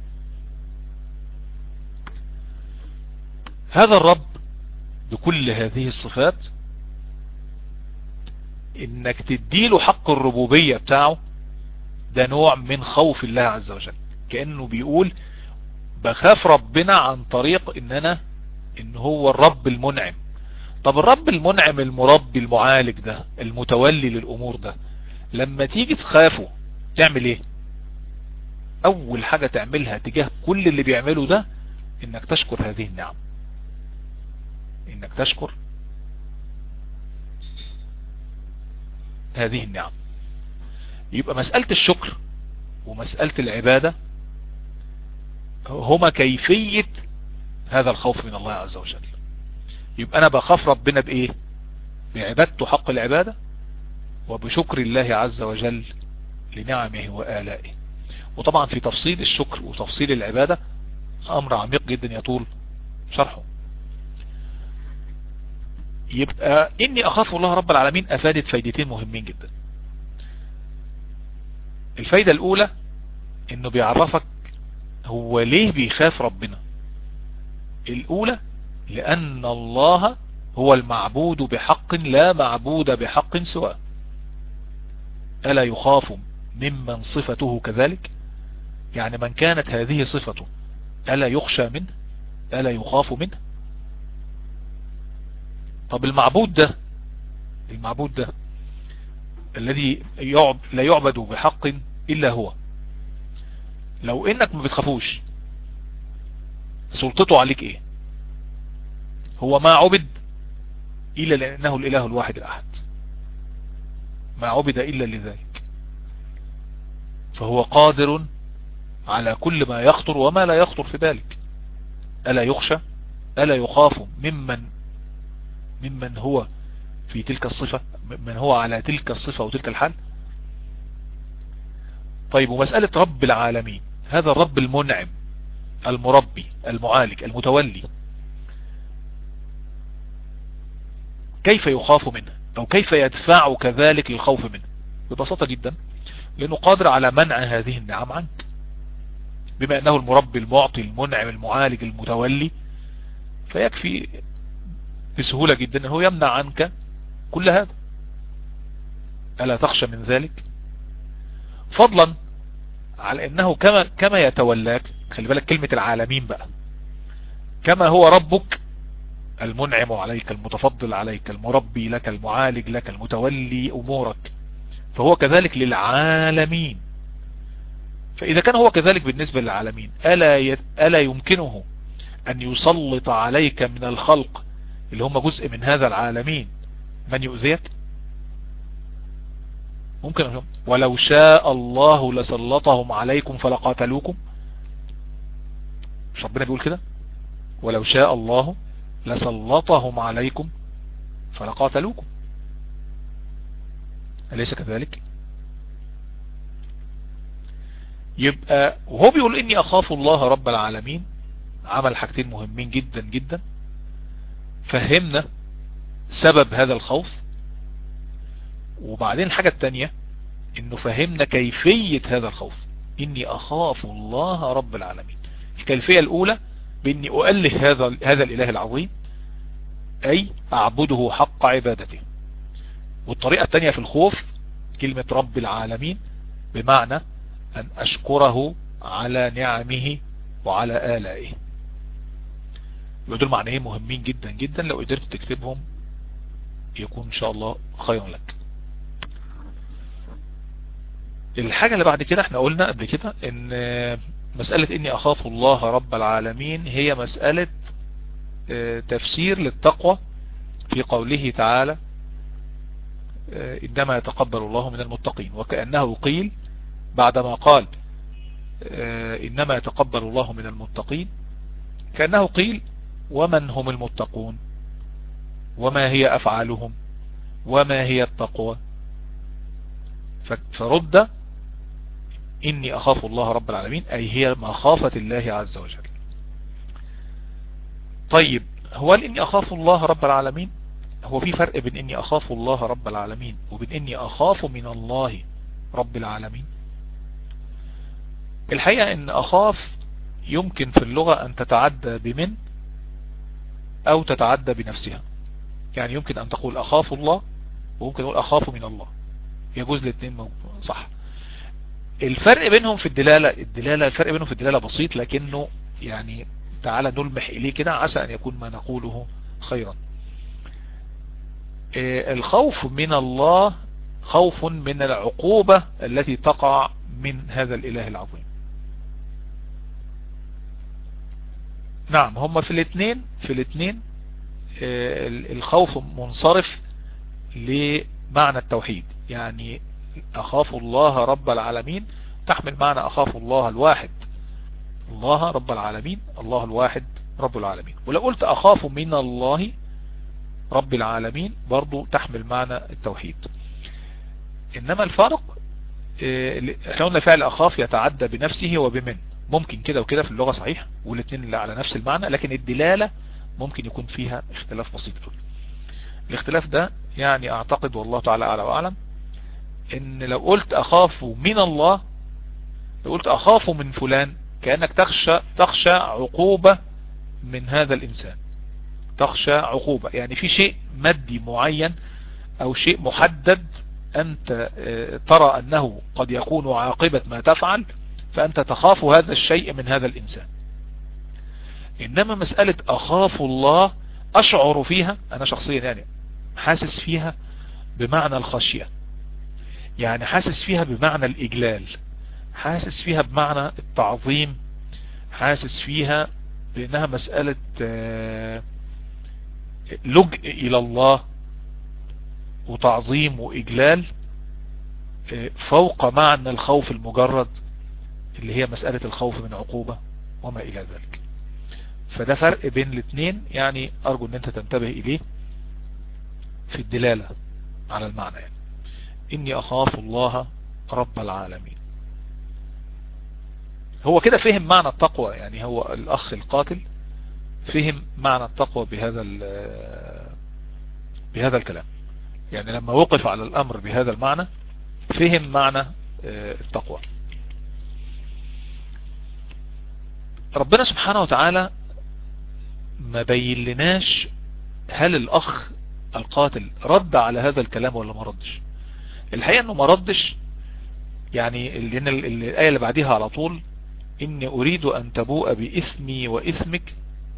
هذا الرب بكل هذه الصفات انك تديله حق الربوبية بتاعه ده نوع من خوف الله عز وجل كأنه بيقول بخاف ربنا عن طريق ان انا ان هو الرب المنعم طب الرب المنعم المربي المعالج ده المتولي للامور ده لما تيجي تخافه تعمل ايه اول حاجة تعملها تجاه كل اللي بيعمله ده انك تشكر هذه النعم انك تشكر هذه النعم يبقى مسألة الشكر ومسألة العبادة هما كيفية هذا الخوف من الله عز وجل يبقى انا بخاف ربنا بايه بعبادته حق العبادة وبشكر الله عز وجل لنعمه وآلائه وطبعا في تفصيل الشكر وتفصيل العبادة امر عميق جدا يطول شرحه يبقى اني اخاف الله رب العالمين افادت فايدتين مهمين جدا الفايدة الاولى انه بيعرفك هو ليه بيخاف ربنا الاولى لان الله هو المعبود بحق لا معبود بحق سواه ألا يخاف ممن صفته كذلك يعني من كانت هذه صفته ألا يخشى منه ألا يخاف منه طب المعبود ده المعبود ده الذي يعب لا يعبد بحق إلا هو لو انك ما بتخافوش سلطته عليك ايه هو ما عبد الا لانه الاله الواحد الاحد ما عبد الا لذلك فهو قادر على كل ما يخطر وما لا يخطر في بالك ألا يخشى ألا يخاف ممن ممن هو في تلك الصفة من هو على تلك الصفة وتلك الحال طيب ومسألة رب العالمين هذا الرب المنعم المربي المعالج المتولي كيف يخاف منه او كيف يدفع كذلك الخوف منه ببساطة جدا لانه قادر على منع هذه النعم عنك بما انه المربي المعطي المنعم المعالج المتولي فيكفي بسهولة جدا انه يمنع عنك كل هذا ألا تخشى من ذلك فضلا على انه كما, كما يتولاك خلي بالك كلمة العالمين بقى كما هو ربك المنعم عليك المتفضل عليك المربي لك المعالج لك المتولي امورك فهو كذلك للعالمين فاذا كان هو كذلك بالنسبة للعالمين ألا, يت... ألا يمكنه ان يسلط عليك من الخلق اللي هم جزء من هذا العالمين من يؤذيك ممكن أفهم. ولو شاء الله لسلطهم عليكم فلقاتلوكم مش ربنا بيقول كده ولو شاء الله لسلطهم عليكم فلقاتلوكم أليس كذلك يبقى وهو بيقول إني أخاف الله رب العالمين عمل حاجتين مهمين جدا جدا فهمنا سبب هذا الخوف وبعدين الحاجة التانية انه فهمنا كيفية هذا الخوف اني اخاف الله رب العالمين الكيفية الاولى باني اؤله هذا هذا الاله العظيم اي اعبده حق عبادته والطريقة التانية في الخوف كلمة رب العالمين بمعنى ان اشكره على نعمه وعلى آلائه يبقى دول معنيين مهمين جدا جدا لو قدرت تكتبهم يكون ان شاء الله خيرا لك الحاجة اللي بعد كده احنا قلنا قبل كده ان مسألة اني اخاف الله رب العالمين هي مسألة تفسير للتقوى في قوله تعالى انما يتقبل الله من المتقين وكأنه قيل بعدما قال انما يتقبل الله من المتقين كأنه قيل ومن هم المتقون وما هي أفعالهم وما هي التقوى فرد إني أخاف الله رب العالمين أي هي مخافة الله عز وجل طيب هو إني أخاف الله رب العالمين هو في فرق بين إني أخاف الله رب العالمين وبين إني أخاف من الله رب العالمين الحقيقة إن أخاف يمكن في اللغة أن تتعدى بمن أو تتعدى بنفسها يعني يمكن أن تقول أخاف الله وممكن تقول أخاف من الله يجوز الاثنين صح الفرق بينهم في الدلالة الدلالة الفرق بينهم في الدلالة بسيط لكنه يعني تعالى نلمح إليه كده عسى أن يكون ما نقوله خيرا الخوف من الله خوف من العقوبة التي تقع من هذا الإله العظيم نعم هم في الاثنين في الاثنين الخوف منصرف لمعنى التوحيد يعني أخاف الله رب العالمين تحمل معنى أخاف الله الواحد الله رب العالمين الله الواحد رب العالمين ولو قلت أخاف من الله رب العالمين برضو تحمل معنى التوحيد إنما الفرق احنا قلنا فعل أخاف يتعدى بنفسه وبمن ممكن كده وكده في اللغة صحيح والاثنين اللي على نفس المعنى لكن الدلالة ممكن يكون فيها اختلاف بسيط قوي الاختلاف ده يعني اعتقد والله تعالى اعلى واعلم ان لو قلت اخاف من الله لو قلت اخاف من فلان كأنك تخشى تخشى عقوبة من هذا الانسان تخشى عقوبة يعني في شيء مادي معين او شيء محدد انت ترى انه قد يكون عاقبة ما تفعل فانت تخاف هذا الشيء من هذا الانسان انما مسألة اخاف الله اشعر فيها انا شخصيا يعني حاسس فيها بمعنى الخشية يعني حاسس فيها بمعنى الاجلال حاسس فيها بمعنى التعظيم حاسس فيها بانها مسألة لجء الى الله وتعظيم واجلال فوق معنى الخوف المجرد اللي هي مسألة الخوف من عقوبة وما الى ذلك فده فرق بين الاثنين يعني ارجو ان انت تنتبه اليه في الدلالة على المعنى يعني اني اخاف الله رب العالمين هو كده فهم معنى التقوى يعني هو الاخ القاتل فهم معنى التقوى بهذا بهذا الكلام يعني لما وقف على الامر بهذا المعنى فهم معنى التقوى ربنا سبحانه وتعالى ما بين لناش هل الاخ القاتل رد على هذا الكلام ولا ما ردش الحقيقة انه ما ردش يعني لان الاية اللي بعديها على طول اني اريد ان تبوء باثمي واثمك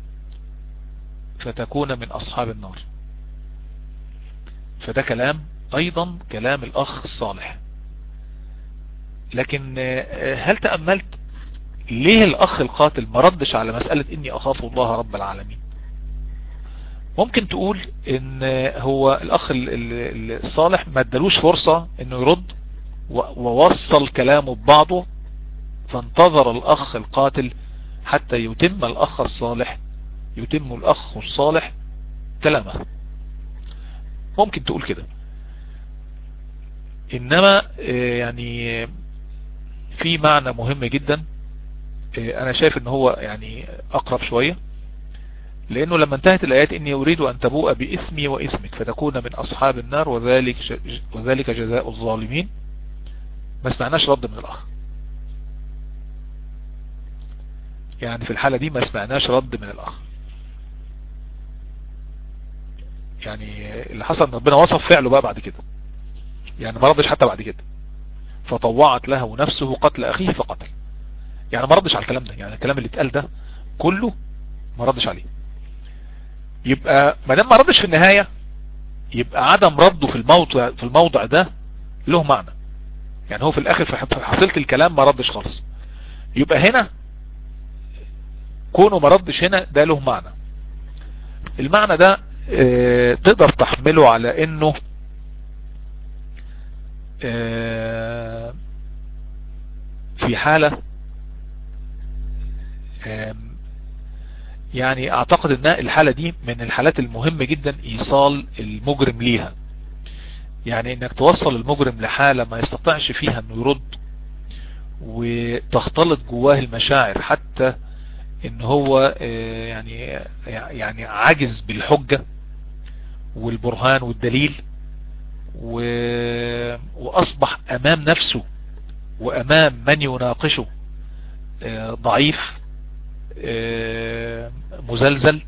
فتكون من اصحاب النار فده كلام ايضا كلام الاخ الصالح لكن هل تأملت ليه الاخ القاتل ما ردش على مسألة اني اخاف الله رب العالمين ممكن تقول ان هو الاخ الصالح ما ادالوش فرصة انه يرد ووصل كلامه ببعضه فانتظر الاخ القاتل حتى يتم الاخ الصالح يتم الاخ الصالح كلامه ممكن تقول كده انما يعني في معنى مهم جدا انا شايف ان هو يعني اقرب شوية لانه لما انتهت الايات اني اريد ان تبوء باثمي واثمك فتكون من اصحاب النار وذلك وذلك جزاء الظالمين ما سمعناش رد من الاخ يعني في الحالة دي ما سمعناش رد من الاخ يعني اللي حصل ان ربنا وصف فعله بقى بعد كده يعني ما ردش حتى بعد كده فطوعت له نفسه قتل اخيه فقتل يعني ما ردش على الكلام ده يعني الكلام اللي اتقال ده كله ما ردش عليه يبقى ما دام ما ردش في النهاية يبقى عدم رده في الموضع في الموضع ده له معنى يعني هو في الاخر في حصيلة الكلام ما ردش خالص يبقى هنا كونه ما ردش هنا ده له معنى المعنى ده اه تقدر تحمله على انه اه في حالة اه يعني اعتقد ان الحالة دي من الحالات المهمة جدا ايصال المجرم ليها يعني انك توصل المجرم لحالة ما يستطيعش فيها انه يرد وتختلط جواه المشاعر حتى ان هو يعني يعني عاجز بالحجة والبرهان والدليل واصبح امام نفسه وامام من يناقشه ضعيف مزلزل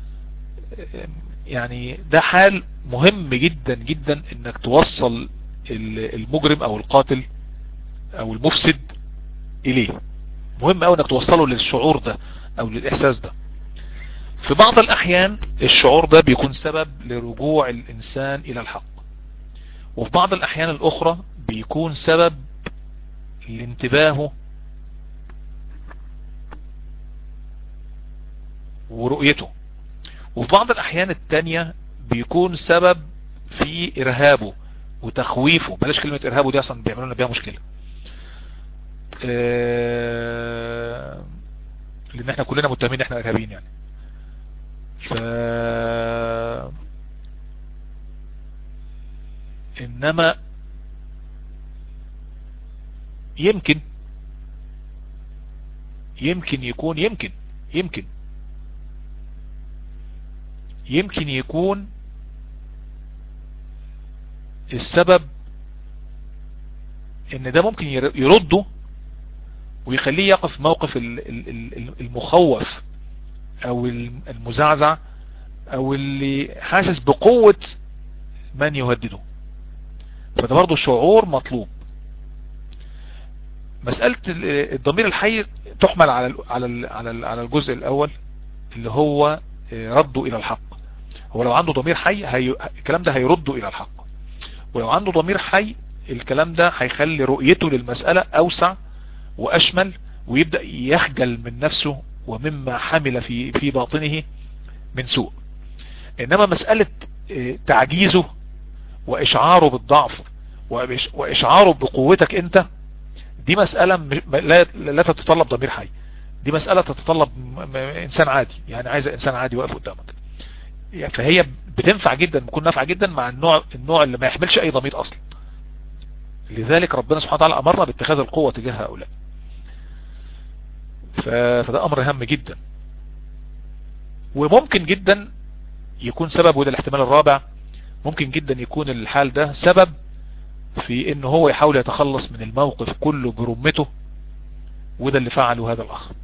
يعني ده حال مهم جدا جدا انك توصل المجرم او القاتل او المفسد اليه مهم اوي انك توصله للشعور ده او للاحساس ده في بعض الاحيان الشعور ده بيكون سبب لرجوع الانسان الى الحق وفي بعض الاحيان الاخرى بيكون سبب لانتباهه ورؤيته وفي بعض الاحيان التانية بيكون سبب في ارهابه وتخويفه بلاش كلمة ارهابه دي اصلا بيعملوا لنا بيها مشكلة اه لان احنا كلنا متهمين احنا ارهابيين يعني ف انما يمكن يمكن يكون يمكن يمكن يمكن يكون السبب ان ده ممكن يرده ويخليه يقف موقف المخوف او المزعزع او اللي حاسس بقوة من يهدده فده برضو شعور مطلوب مسألة الضمير الحي تحمل على على على على الجزء الاول اللي هو رده الى الحق هو لو عنده ضمير حي هي... الكلام ده هيرده الى الحق ولو عنده ضمير حي الكلام ده هيخلي رؤيته للمسألة اوسع واشمل ويبدأ يخجل من نفسه ومما حمل في في باطنه من سوء انما مسألة تعجيزه واشعاره بالضعف واشعاره بقوتك انت دي مسألة لا, لا تتطلب ضمير حي دي مسألة تتطلب انسان عادي يعني عايزة انسان عادي واقف قدامك يعني فهي بتنفع جدا بتكون نافعة جدا مع النوع النوع اللي ما يحملش اي ضمير اصلا لذلك ربنا سبحانه وتعالى امرنا باتخاذ القوة تجاه هؤلاء فده امر هام جدا وممكن جدا يكون سبب وده الاحتمال الرابع ممكن جدا يكون الحال ده سبب في ان هو يحاول يتخلص من الموقف كله برمته وده اللي فعله هذا الاخ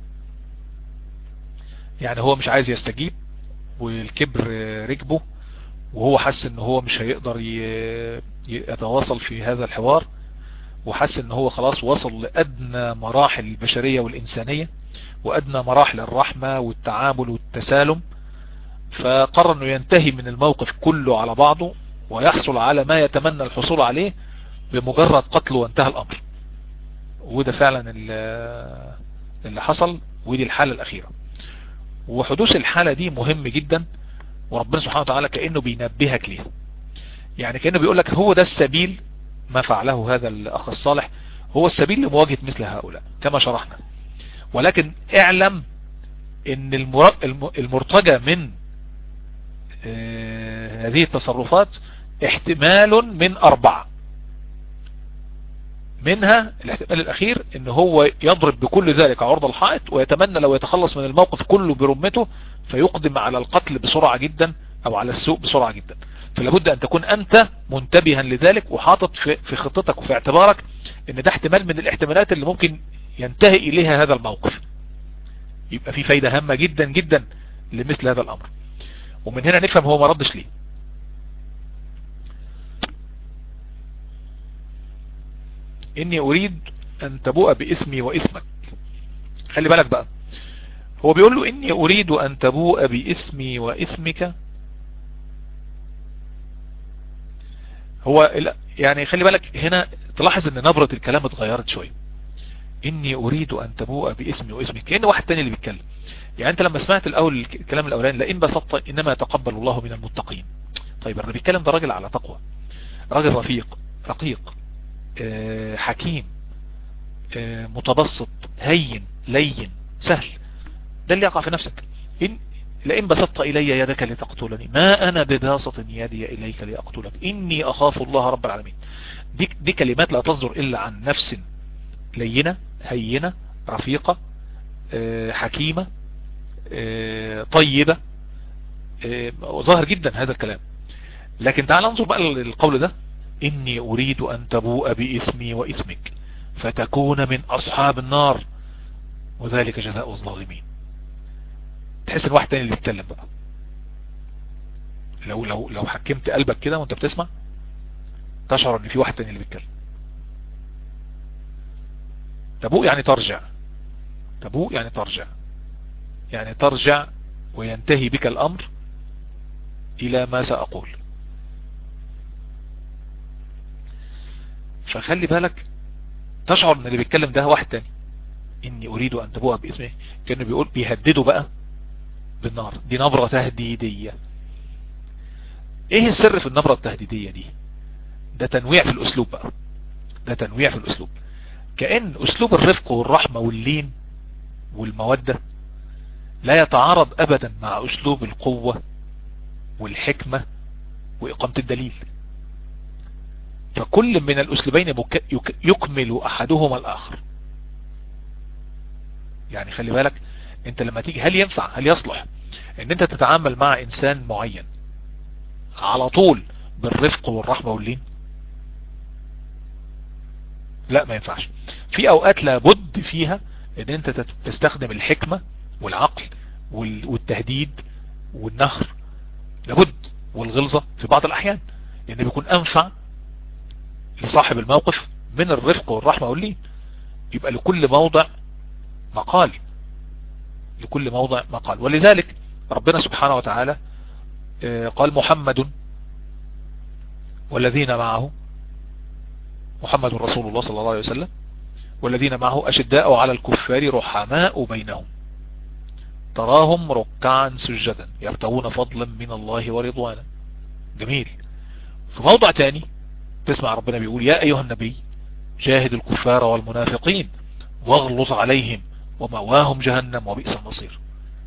يعني هو مش عايز يستجيب والكبر ركبه وهو حس ان هو مش هيقدر يتواصل في هذا الحوار وحس ان هو خلاص وصل لادنى مراحل البشرية والانسانية وادنى مراحل الرحمة والتعامل والتسالم فقرر انه ينتهي من الموقف كله على بعضه ويحصل على ما يتمنى الحصول عليه بمجرد قتله وانتهى الامر وده فعلا اللي حصل ودي الحالة الاخيرة وحدوث الحالة دي مهم جدا وربنا سبحانه وتعالى كأنه بينبهك ليها يعني كأنه بيقول لك هو ده السبيل ما فعله هذا الأخ الصالح هو السبيل لمواجهة مثل هؤلاء كما شرحنا ولكن اعلم ان المرتجى من هذه التصرفات احتمال من أربعة منها الاحتمال الأخير ان هو يضرب بكل ذلك عرض الحائط ويتمنى لو يتخلص من الموقف كله برمته فيقدم على القتل بسرعة جدا او على السوء بسرعة جدا فلابد ان تكون انت منتبها لذلك وحاطط في خطتك وفي اعتبارك ان ده احتمال من الاحتمالات اللي ممكن ينتهي اليها هذا الموقف يبقى في فايدة هامة جدا جدا لمثل هذا الامر ومن هنا نفهم هو ما ردش ليه اني اريد ان تبوء باسمي واسمك خلي بالك بقى هو بيقول له اني اريد ان تبوء باسمي واسمك هو يعني خلي بالك هنا تلاحظ ان نبرة الكلام اتغيرت شوية اني اريد ان تبوء باسمي واسمك كأن واحد تاني اللي بيتكلم يعني انت لما سمعت الاول الكلام الاولاني لئن بسطت انما يتقبل الله من المتقين طيب اللي بيتكلم ده راجل على تقوى راجل رفيق رقيق اه حكيم اه متبسط هين لين سهل ده اللي يقع في نفسك إن لئن بسطت إلي يدك لتقتلني ما أنا بباسط يدي إليك لأقتلك إني أخاف الله رب العالمين دي, دي كلمات لا تصدر إلا عن نفس لينة هينة رفيقة آه، حكيمة آه، طيبة آه، ظاهر جدا هذا الكلام لكن تعال انظر بقى القول ده إني أريد أن تبوء بإثمي وإثمك فتكون من أصحاب النار وذلك جزاء الظالمين تحس ان واحد تاني اللي بيتكلم بقى لو لو لو حكمت قلبك كده وانت بتسمع تشعر ان في واحد تاني اللي بيتكلم تبوء يعني ترجع تبوء يعني ترجع يعني ترجع وينتهي بك الامر الى ما سأقول فخلي بالك تشعر ان اللي بيتكلم ده واحد تاني اني اريد ان تبوء باسمه كانه بيقول بيهدده بقى بالنار دي نبرة تهديدية ايه السر في النبرة التهديدية دي ده تنويع في الاسلوب بقى ده تنويع في الاسلوب كأن اسلوب الرفق والرحمة واللين والمودة لا يتعارض ابدا مع اسلوب القوة والحكمة واقامة الدليل فكل من الاسلوبين يكمل احدهما الاخر يعني خلي بالك انت لما تيجي هل ينفع هل يصلح ان انت تتعامل مع انسان معين على طول بالرفق والرحمة واللين لا ما ينفعش في اوقات لابد فيها ان انت تستخدم الحكمة والعقل والتهديد والنهر لابد والغلظة في بعض الاحيان لان بيكون انفع لصاحب الموقف من الرفق والرحمة واللين يبقى لكل موضع مقال لكل موضع مقال ولذلك ربنا سبحانه وتعالى قال محمد والذين معه محمد رسول الله صلى الله عليه وسلم والذين معه أشداء على الكفار رحماء بينهم تراهم ركعا سجدا يبتغون فضلا من الله ورضوانا جميل في موضع تاني تسمع ربنا بيقول يا أيها النبي جاهد الكفار والمنافقين واغلظ عليهم ومواهم جهنم وبئس المصير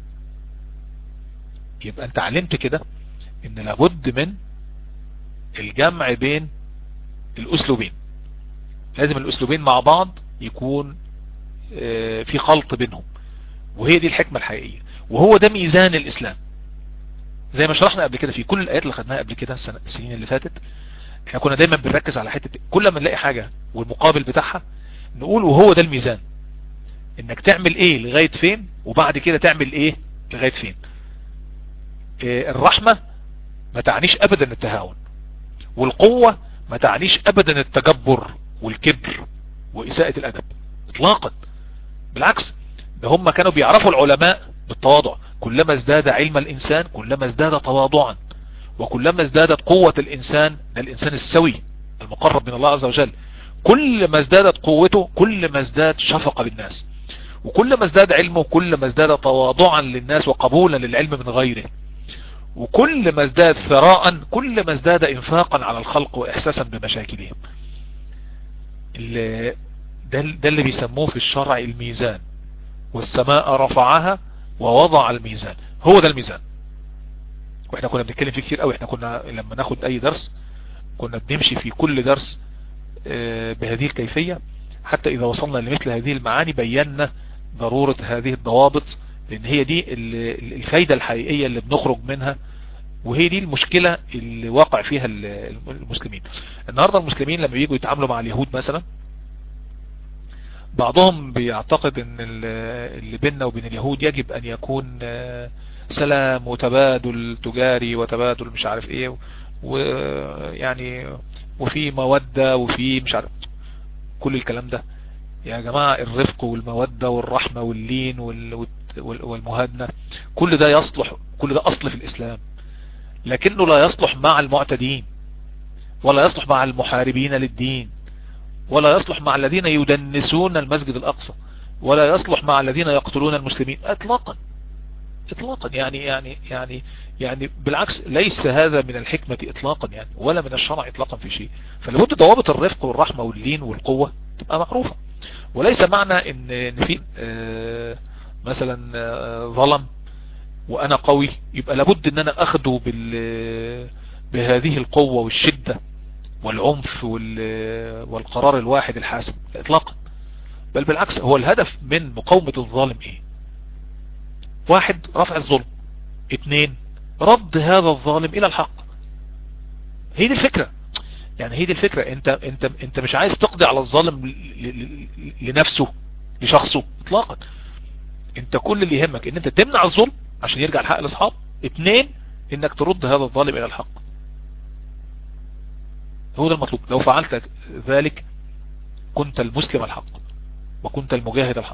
يبقى انت علمت كده ان لابد من الجمع بين الاسلوبين لازم الاسلوبين مع بعض يكون في خلط بينهم وهي دي الحكمة الحقيقية وهو ده ميزان الاسلام زي ما شرحنا قبل كده في كل الايات اللي خدناها قبل كده السنين اللي فاتت احنا كنا دايما بنركز على حتة كل ما نلاقي حاجة والمقابل بتاعها نقول وهو ده الميزان انك تعمل ايه لغاية فين وبعد كده تعمل ايه لغاية فين إيه الرحمة ما تعنيش ابدا التهاون والقوة ما تعنيش ابدا التجبر والكبر واساءة الادب اطلاقا بالعكس ده هم كانوا بيعرفوا العلماء بالتواضع كلما ازداد علم الانسان كلما ازداد تواضعا وكلما ازدادت قوة الانسان ده الانسان السوي المقرب من الله عز وجل كل ما ازدادت قوته كل ما ازداد شفقة بالناس وكل ما ازداد علمه كل ما ازداد تواضعا للناس وقبولا للعلم من غيره وكل ما ازداد ثراء كل ما ازداد انفاقا على الخلق واحساسا بمشاكلهم ده, ده اللي بيسموه في الشرع الميزان والسماء رفعها ووضع الميزان هو ده الميزان واحنا كنا بنتكلم فيه كتير قوي احنا كنا لما ناخد اي درس كنا بنمشي في كل درس بهذه الكيفية حتى اذا وصلنا لمثل هذه المعاني بينا ضرورة هذه الضوابط لان هي دي الفايدة الحقيقية اللي بنخرج منها وهي دي المشكلة اللي واقع فيها المسلمين النهاردة المسلمين لما بييجوا يتعاملوا مع اليهود مثلا بعضهم بيعتقد ان اللي بيننا وبين اليهود يجب ان يكون سلام وتبادل تجاري وتبادل مش عارف ايه ويعني وفي مودة وفي مش عارف كل الكلام ده يا جماعة الرفق والمودة والرحمة واللين والمهادنة كل ده يصلح كل ده اصل في الاسلام لكنه لا يصلح مع المعتدين ولا يصلح مع المحاربين للدين ولا يصلح مع الذين يدنسون المسجد الاقصى ولا يصلح مع الذين يقتلون المسلمين اطلاقا اطلاقا يعني يعني يعني يعني بالعكس ليس هذا من الحكمة اطلاقا يعني ولا من الشرع اطلاقا في شيء فلابد ضوابط الرفق والرحمة واللين والقوة تبقى معروفة وليس معنى ان ان في اه مثلا اه ظلم وانا قوي يبقى لابد ان انا اخده بال بهذه القوة والشدة والعنف والقرار الواحد الحاسم اطلاقا بل بالعكس هو الهدف من مقاومة الظالم ايه واحد رفع الظلم اثنين رد هذا الظالم الى الحق هي دي الفكرة يعني هي دي الفكرة انت انت انت مش عايز تقضي على الظالم لنفسه لشخصه اطلاقا انت كل اللي يهمك ان انت تمنع الظلم عشان يرجع الحق لاصحاب اثنين انك ترد هذا الظالم الى الحق هو ده المطلوب لو فعلت ذلك كنت المسلم الحق وكنت المجاهد الحق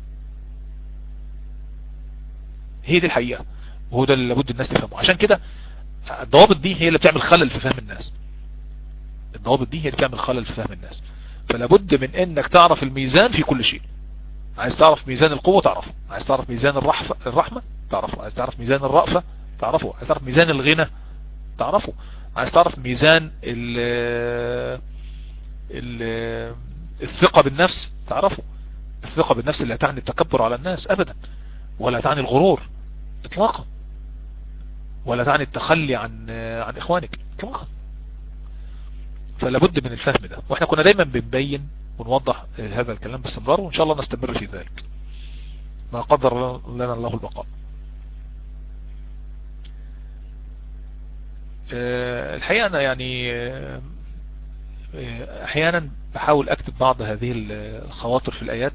هي دي الحقيقة وهو ده اللي لابد الناس تفهمه عشان كده الضوابط دي هي اللي بتعمل خلل في فهم الناس الضوابط دي هي اللي بتعمل خلل في فهم الناس فلابد من انك تعرف الميزان في كل شيء عايز تعرف ميزان القوة تعرفه عايز تعرف ميزان الرحفة الرحمة تعرفه عايز تعرف ميزان الرأفة تعرفه عايز تعرف ميزان الغنى تعرفه عايز تعرف ميزان ال ال الثقة بالنفس تعرفه الثقة بالنفس اللي تعني التكبر على الناس ابدا ولا تعني الغرور اطلاقا ولا تعني التخلي عن عن اخوانك اطلاقا فلا بد من الفهم ده واحنا كنا دايما بنبين ونوضح هذا الكلام باستمرار وان شاء الله نستمر في ذلك ما قدر لنا الله البقاء الحقيقة انا يعني احيانا بحاول اكتب بعض هذه الخواطر في الايات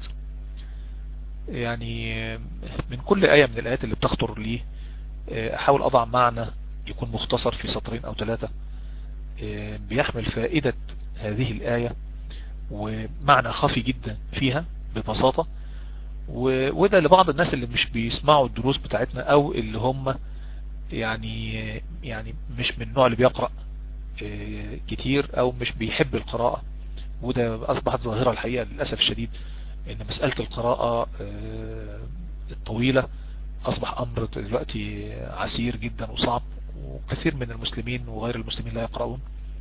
يعني من كل آية من الآيات اللي بتخطر لي احاول اضع معنى يكون مختصر في سطرين او ثلاثة بيحمل فائدة هذه الآية ومعنى خفي جدا فيها ببساطة وده لبعض الناس اللي مش بيسمعوا الدروس بتاعتنا او اللي هم يعني يعني مش من النوع اللي بيقرأ كتير او مش بيحب القراءة وده اصبحت ظاهرة الحقيقة للأسف الشديد ان مسألة القراءة الطويلة اصبح امر دلوقتي عسير جدا وصعب وكثير من المسلمين وغير المسلمين لا يقرؤون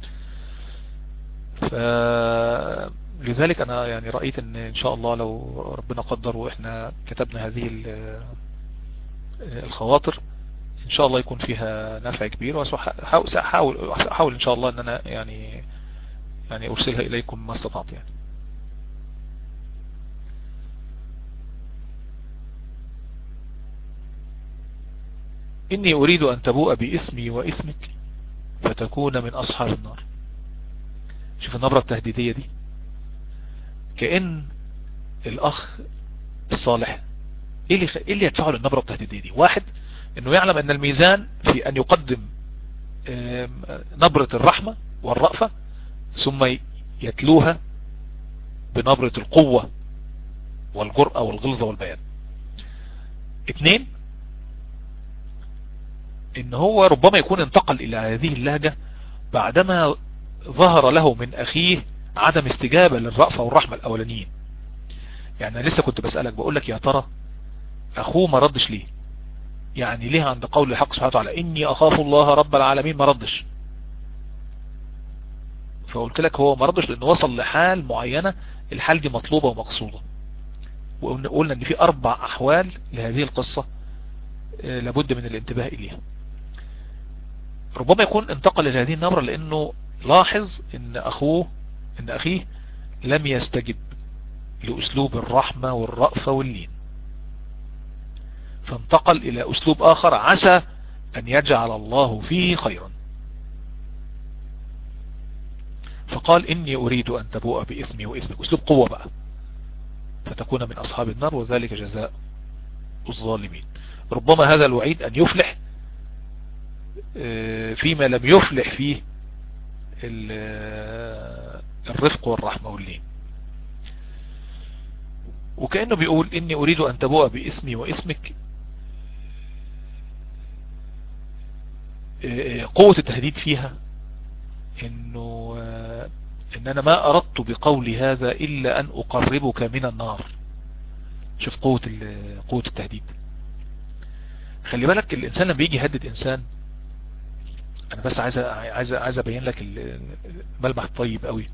فلذلك انا يعني رأيت ان ان شاء الله لو ربنا قدر واحنا كتبنا هذه الخواطر ان شاء الله يكون فيها نفع كبير وسأحاول أحاول ان شاء الله ان انا يعني يعني ارسلها اليكم ما استطعت يعني إني أريد أن تبوء بإثمي وإثمك فتكون من أصحاب النار شوف النبرة التهديدية دي كأن الأخ الصالح إيه اللي, إيه اللي يدفعه للنبرة التهديدية دي واحد أنه يعلم أن الميزان في أن يقدم نبرة الرحمة والرأفة ثم يتلوها بنبرة القوة والجرأة والغلظة والبيان اثنين ان هو ربما يكون انتقل الى هذه اللهجة بعدما ظهر له من اخيه عدم استجابة للرأفة والرحمة الاولانيين يعني انا لسه كنت بسألك بقول لك يا ترى اخوه ما ردش ليه يعني ليه عند قول الحق سبحانه وتعالى اني اخاف الله رب العالمين ما ردش فقلت لك هو ما ردش لانه وصل لحال معينة الحال دي مطلوبة ومقصودة وقلنا ان في اربع احوال لهذه القصة لابد من الانتباه اليها ربما يكون انتقل الى هذه النبرة لانه لاحظ ان اخوه ان اخيه لم يستجب لاسلوب الرحمة والرأفة واللين فانتقل الى اسلوب اخر عسى ان يجعل الله فيه خيرا فقال اني اريد ان تبوء باثمي واثمك اسلوب قوة بقى فتكون من اصحاب النار وذلك جزاء الظالمين ربما هذا الوعيد ان يفلح فيما لم يفلح فيه الرفق والرحمة واللين وكأنه بيقول إني أريد أن تبوء باسمي واسمك قوة التهديد فيها إنه إن أنا ما أردت بقولي هذا إلا أن أقربك من النار شوف قوة قوة التهديد خلي بالك الإنسان لما بيجي يهدد إنسان أنا بس عايز عايز عايز أبين لك الملمح طيب قوي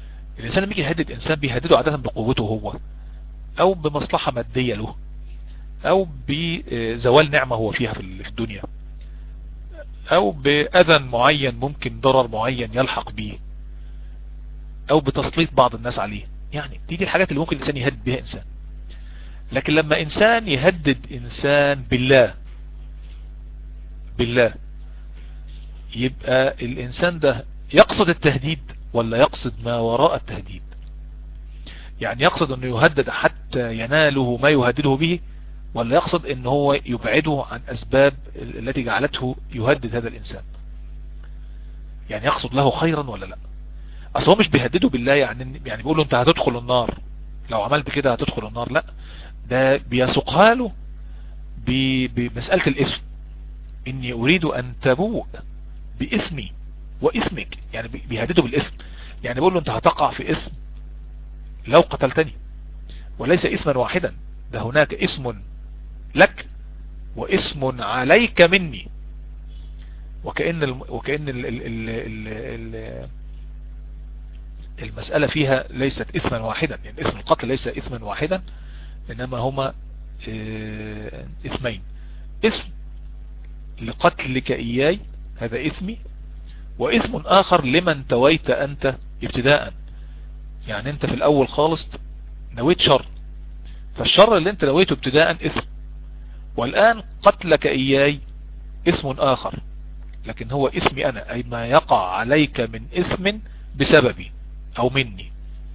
الإنسان لما يجي يهدد إنسان بيهدده عادة بقوته هو أو بمصلحة مادية له او بزوال نعمة هو فيها في الدنيا او باذى معين ممكن ضرر معين يلحق به او بتسليط بعض الناس عليه يعني دي دي الحاجات اللي ممكن الانسان يهدد بها انسان لكن لما انسان يهدد انسان بالله بالله يبقى الانسان ده يقصد التهديد ولا يقصد ما وراء التهديد يعني يقصد انه يهدد حتى يناله ما يهدده به ولا يقصد ان هو يبعده عن اسباب التي جعلته يهدد هذا الانسان يعني يقصد له خيرا ولا لا اصل هو مش بيهدده بالله يعني يعني بيقول له انت هتدخل النار لو عملت كده هتدخل النار لا ده بيسوقها له بمسألة الاثم اني اريد ان تبوء باثمي واثمك يعني بيهدده بالاثم يعني بيقول له انت هتقع في اثم لو قتلتني وليس اثما واحدا ده هناك اسم لك واسم عليك مني وكأن ال وكأن ال ال ال ال ال المسألة فيها ليست اسما واحدا يعني اسم القتل ليس اسما واحدا انما هما اثمين اسم لقتلك اياي هذا اسمي واسم اخر لمن تويت انت ابتداء يعني انت في الاول خالص نويت شر فالشر اللي انت نويته ابتداء اسم والان قتلك اياي اسم اخر لكن هو اسمي انا اي ما يقع عليك من اسم بسببي او مني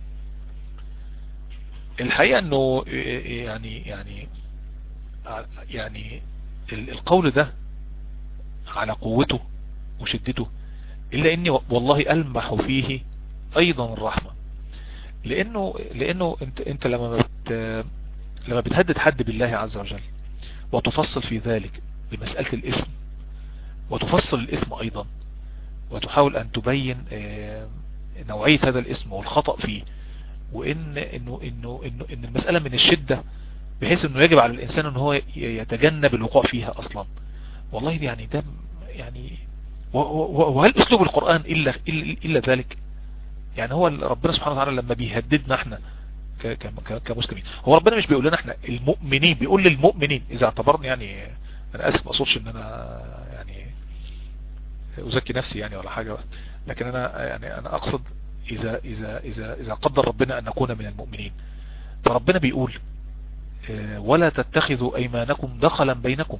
الحقيقة انه يعني يعني يعني القول ده على قوته وشدته الا اني والله المح فيه ايضا الرحمة لانه لانه انت انت لما بت لما بتهدد حد بالله عز وجل وتفصل في ذلك بمسألة الاسم وتفصل الاسم ايضا وتحاول ان تبين نوعية هذا الاسم والخطأ فيه وان انه انه انه ان المسألة من الشدة بحيث انه يجب على الانسان ان هو يتجنب الوقوع فيها اصلا والله يعني ده يعني وهل اسلوب القرآن الا الا, إلا ذلك يعني هو ربنا سبحانه وتعالى لما بيهددنا احنا كمسلمين هو ربنا مش بيقول لنا احنا المؤمنين بيقول للمؤمنين اذا اعتبرني يعني انا اسف ما اقصدش ان انا يعني ازكي نفسي يعني ولا حاجة لكن انا يعني انا اقصد اذا اذا اذا اذا قدر ربنا ان نكون من المؤمنين فربنا بيقول ولا تتخذوا ايمانكم دخلا بينكم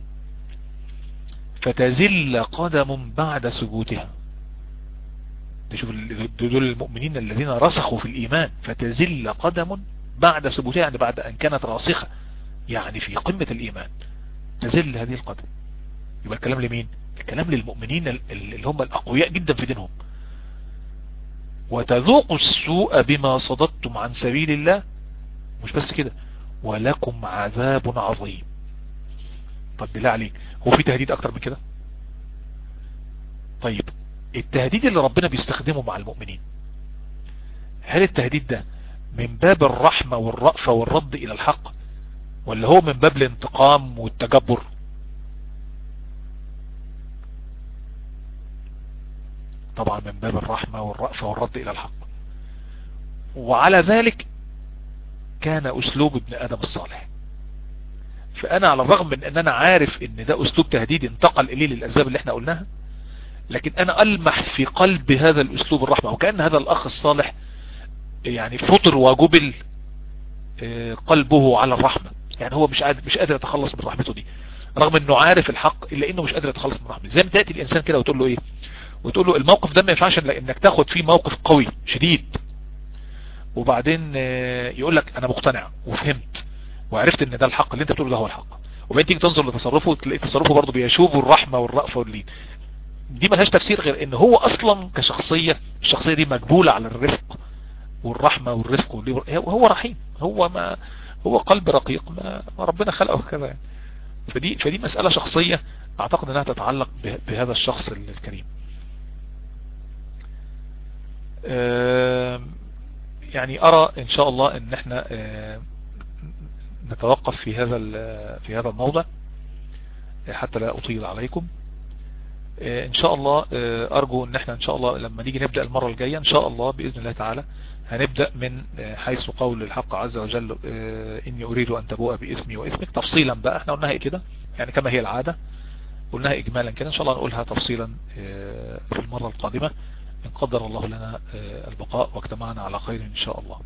فتزل قدم بعد ثبوتها نشوف دول المؤمنين الذين رسخوا في الايمان فتزل قدم بعد ثبوتها يعني بعد ان كانت راسخة يعني في قمة الايمان تزل هذه القدم يبقى الكلام لمين الكلام للمؤمنين اللي هم الاقوياء جدا في دينهم وتذوقوا السوء بما صددتم عن سبيل الله مش بس كده ولكم عذاب عظيم طب بالله عليك هو في تهديد اكتر من كده طيب التهديد اللي ربنا بيستخدمه مع المؤمنين هل التهديد ده من باب الرحمة والرأفة والرد الى الحق ولا هو من باب الانتقام والتجبر طبعا من باب الرحمة والرأفة والرد الى الحق وعلى ذلك كان اسلوب ابن ادم الصالح فانا على الرغم من ان انا عارف ان ده اسلوب تهديد انتقل اليه للاسباب اللي احنا قلناها لكن انا المح في قلب هذا الاسلوب الرحمة وكأن هذا الاخ الصالح يعني فطر وجبل قلبه على الرحمة يعني هو مش قادر مش قادر يتخلص من رحمته دي رغم انه عارف الحق الا انه مش قادر يتخلص من رحمته زي ما تأتي الانسان كده وتقول له ايه وتقول له الموقف ده ما ينفعش انك تاخد فيه موقف قوي شديد وبعدين يقول لك انا مقتنع وفهمت وعرفت ان ده الحق اللي انت بتقوله ده هو الحق وبعدين تيجي تنظر لتصرفه وتلاقي تصرفه برضه بيشوب الرحمة والرأفة واللين دي ملهاش تفسير غير ان هو اصلا كشخصية الشخصية دي مجبولة على الرفق والرحمة والرفق هو رحيم هو ما هو قلب رقيق ما ربنا خلقه كذا يعني فدي فدي مسألة شخصية اعتقد انها تتعلق بهذا الشخص الكريم يعني ارى ان شاء الله ان احنا نتوقف في هذا في هذا الموضع حتى لا اطيل عليكم ان شاء الله ارجو ان احنا ان شاء الله لما نيجي نبدأ المرة الجاية ان شاء الله بإذن الله تعالى هنبدأ من حيث قول الحق عز وجل اني اريد ان تبوء باسمي واسمك تفصيلا بقى احنا قلناها كده يعني كما هي العادة قلناها اجمالا كده ان شاء الله نقولها تفصيلا في المرة القادمة ان قدر الله لنا البقاء واجتمعنا على خير ان شاء الله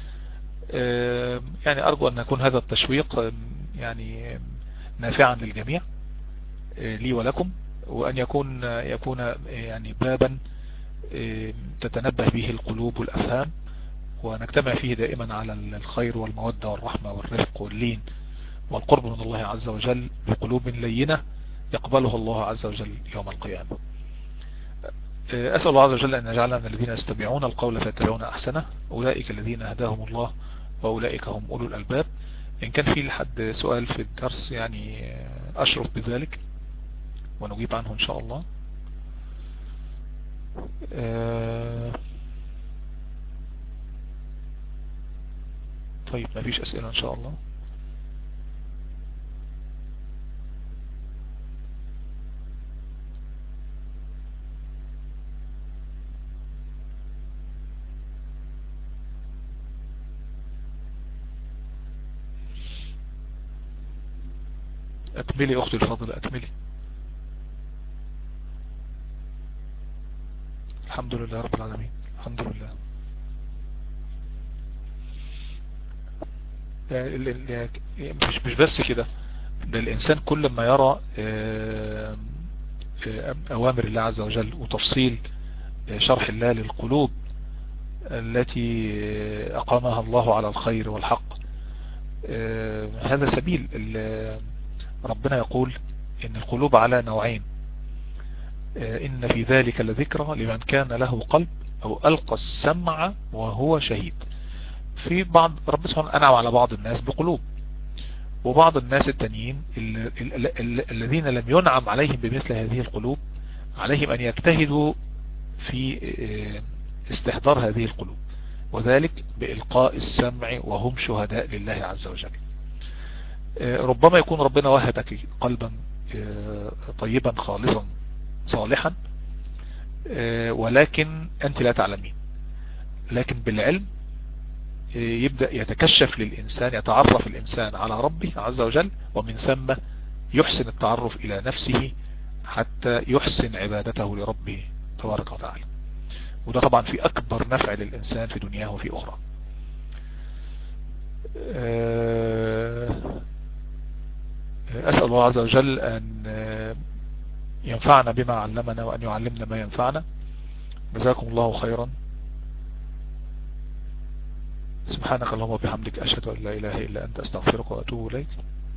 يعني ارجو ان يكون هذا التشويق يعني نافعا للجميع لي ولكم وان يكون يكون يعني بابا تتنبه به القلوب والافهام ونجتمع فيه دائما على الخير والمودة والرحمة والرفق واللين والقرب من الله عز وجل بقلوب لينة يقبلها الله عز وجل يوم القيامة أسأل الله عز وجل أن يجعلنا من الذين يستمعون القول فيتبعون أحسنه أولئك الذين هداهم الله وأولئك هم أولو الألباب إن كان في لحد سؤال في الدرس يعني أشرف بذلك ونجيب عنه إن شاء الله طيب ما فيش أسئلة إن شاء الله أكملي أختي الفاضلة أكملي الحمد لله رب العالمين الحمد لله مش مش بس كده ده الإنسان كل ما يرى أوامر الله عز وجل وتفصيل شرح الله للقلوب التي أقامها الله على الخير والحق هذا سبيل ربنا يقول إن القلوب على نوعين إن في ذلك لذكرى لمن كان له قلب أو ألقى السمع وهو شهيد في بعض رب سبحانه أنعم على بعض الناس بقلوب وبعض الناس التانيين الذين لم ينعم عليهم بمثل هذه القلوب عليهم أن يجتهدوا في استحضار هذه القلوب وذلك بإلقاء السمع وهم شهداء لله عز وجل ربما يكون ربنا وهبك قلبا طيبا خالصا صالحا ولكن أنت لا تعلمين لكن بالعلم يبدأ يتكشف للإنسان يتعرف الإنسان على ربه عز وجل ومن ثم يحسن التعرف إلى نفسه حتى يحسن عبادته لربه تبارك وتعالى وده طبعا في أكبر نفع للإنسان في دنياه وفي أخرى أسأل الله عز وجل أن ينفعنا بما علمنا وأن يعلمنا ما ينفعنا جزاكم الله خيرا سبحانك اللهم وبحمدك أشهد أن لا إله إلا أنت أستغفرك وأتوب إليك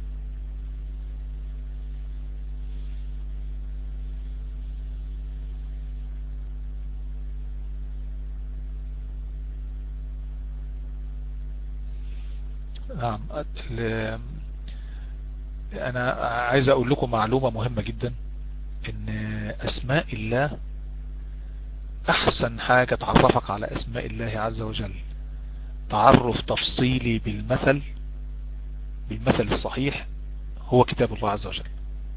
نعم انا عايز اقول لكم معلومة مهمة جدا ان اسماء الله احسن حاجة تعرفك على اسماء الله عز وجل تعرف تفصيلي بالمثل بالمثل الصحيح هو كتاب الله عز وجل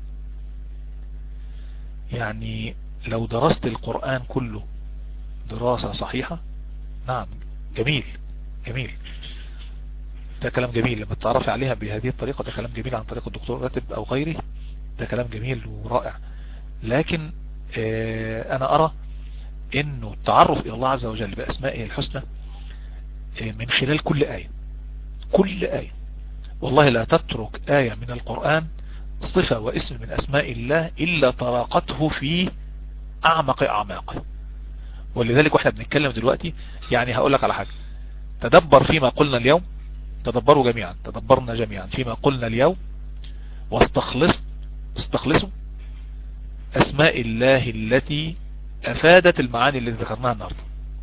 يعني لو درست القرآن كله دراسة صحيحة نعم جميل جميل ده كلام جميل لما تتعرف عليها بهذه الطريقة ده كلام جميل عن طريق الدكتور راتب او غيره ده كلام جميل ورائع لكن اه انا ارى انه التعرف الى الله عز وجل باسمائه الحسنى اه من خلال كل آية كل آية والله لا تترك آية من القرآن صفة واسم من اسماء الله الا طراقته في اعمق اعماقه ولذلك واحنا بنتكلم دلوقتي يعني هقول لك على حاجة تدبر فيما قلنا اليوم تدبروا جميعا تدبرنا جميعا فيما قلنا اليوم واستخلص استخلصوا اسماء الله التي افادت المعاني التي ذكرناها النهاردة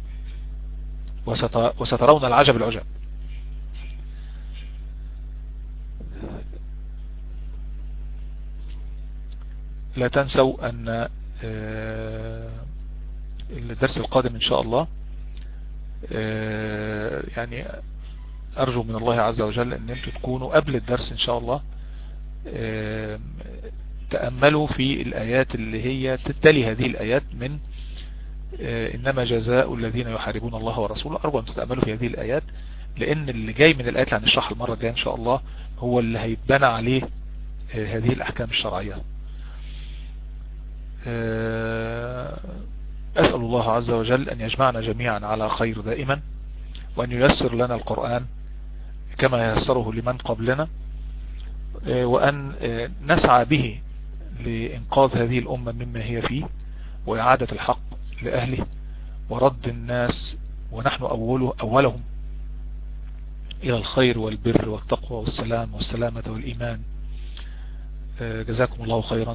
وسترون العجب العجب لا تنسوا ان الدرس القادم ان شاء الله يعني ارجو من الله عز وجل ان انتم تكونوا قبل الدرس ان شاء الله تأملوا في الآيات اللي هي تتلي هذه الآيات من إنما جزاء الذين يحاربون الله ورسوله أرجو أن تتأملوا في هذه الآيات لأن اللي جاي من الآيات اللي هنشرحها المرة الجاية إن شاء الله هو اللي هيتبنى عليه هذه الأحكام الشرعية أسأل الله عز وجل أن يجمعنا جميعا على خير دائما وأن ييسر لنا القرآن كما يسره لمن قبلنا وأن نسعى به لإنقاذ هذه الأمة مما هي فيه وإعادة الحق لأهله ورد الناس ونحن أوله أولهم إلى الخير والبر والتقوى والسلام والسلامة والإيمان جزاكم الله خيرا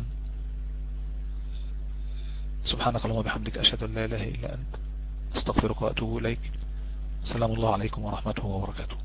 سبحانك اللهم وبحمدك أشهد أن لا إله إلا أنت أستغفرك وأتوب إليك سلام الله عليكم ورحمته وبركاته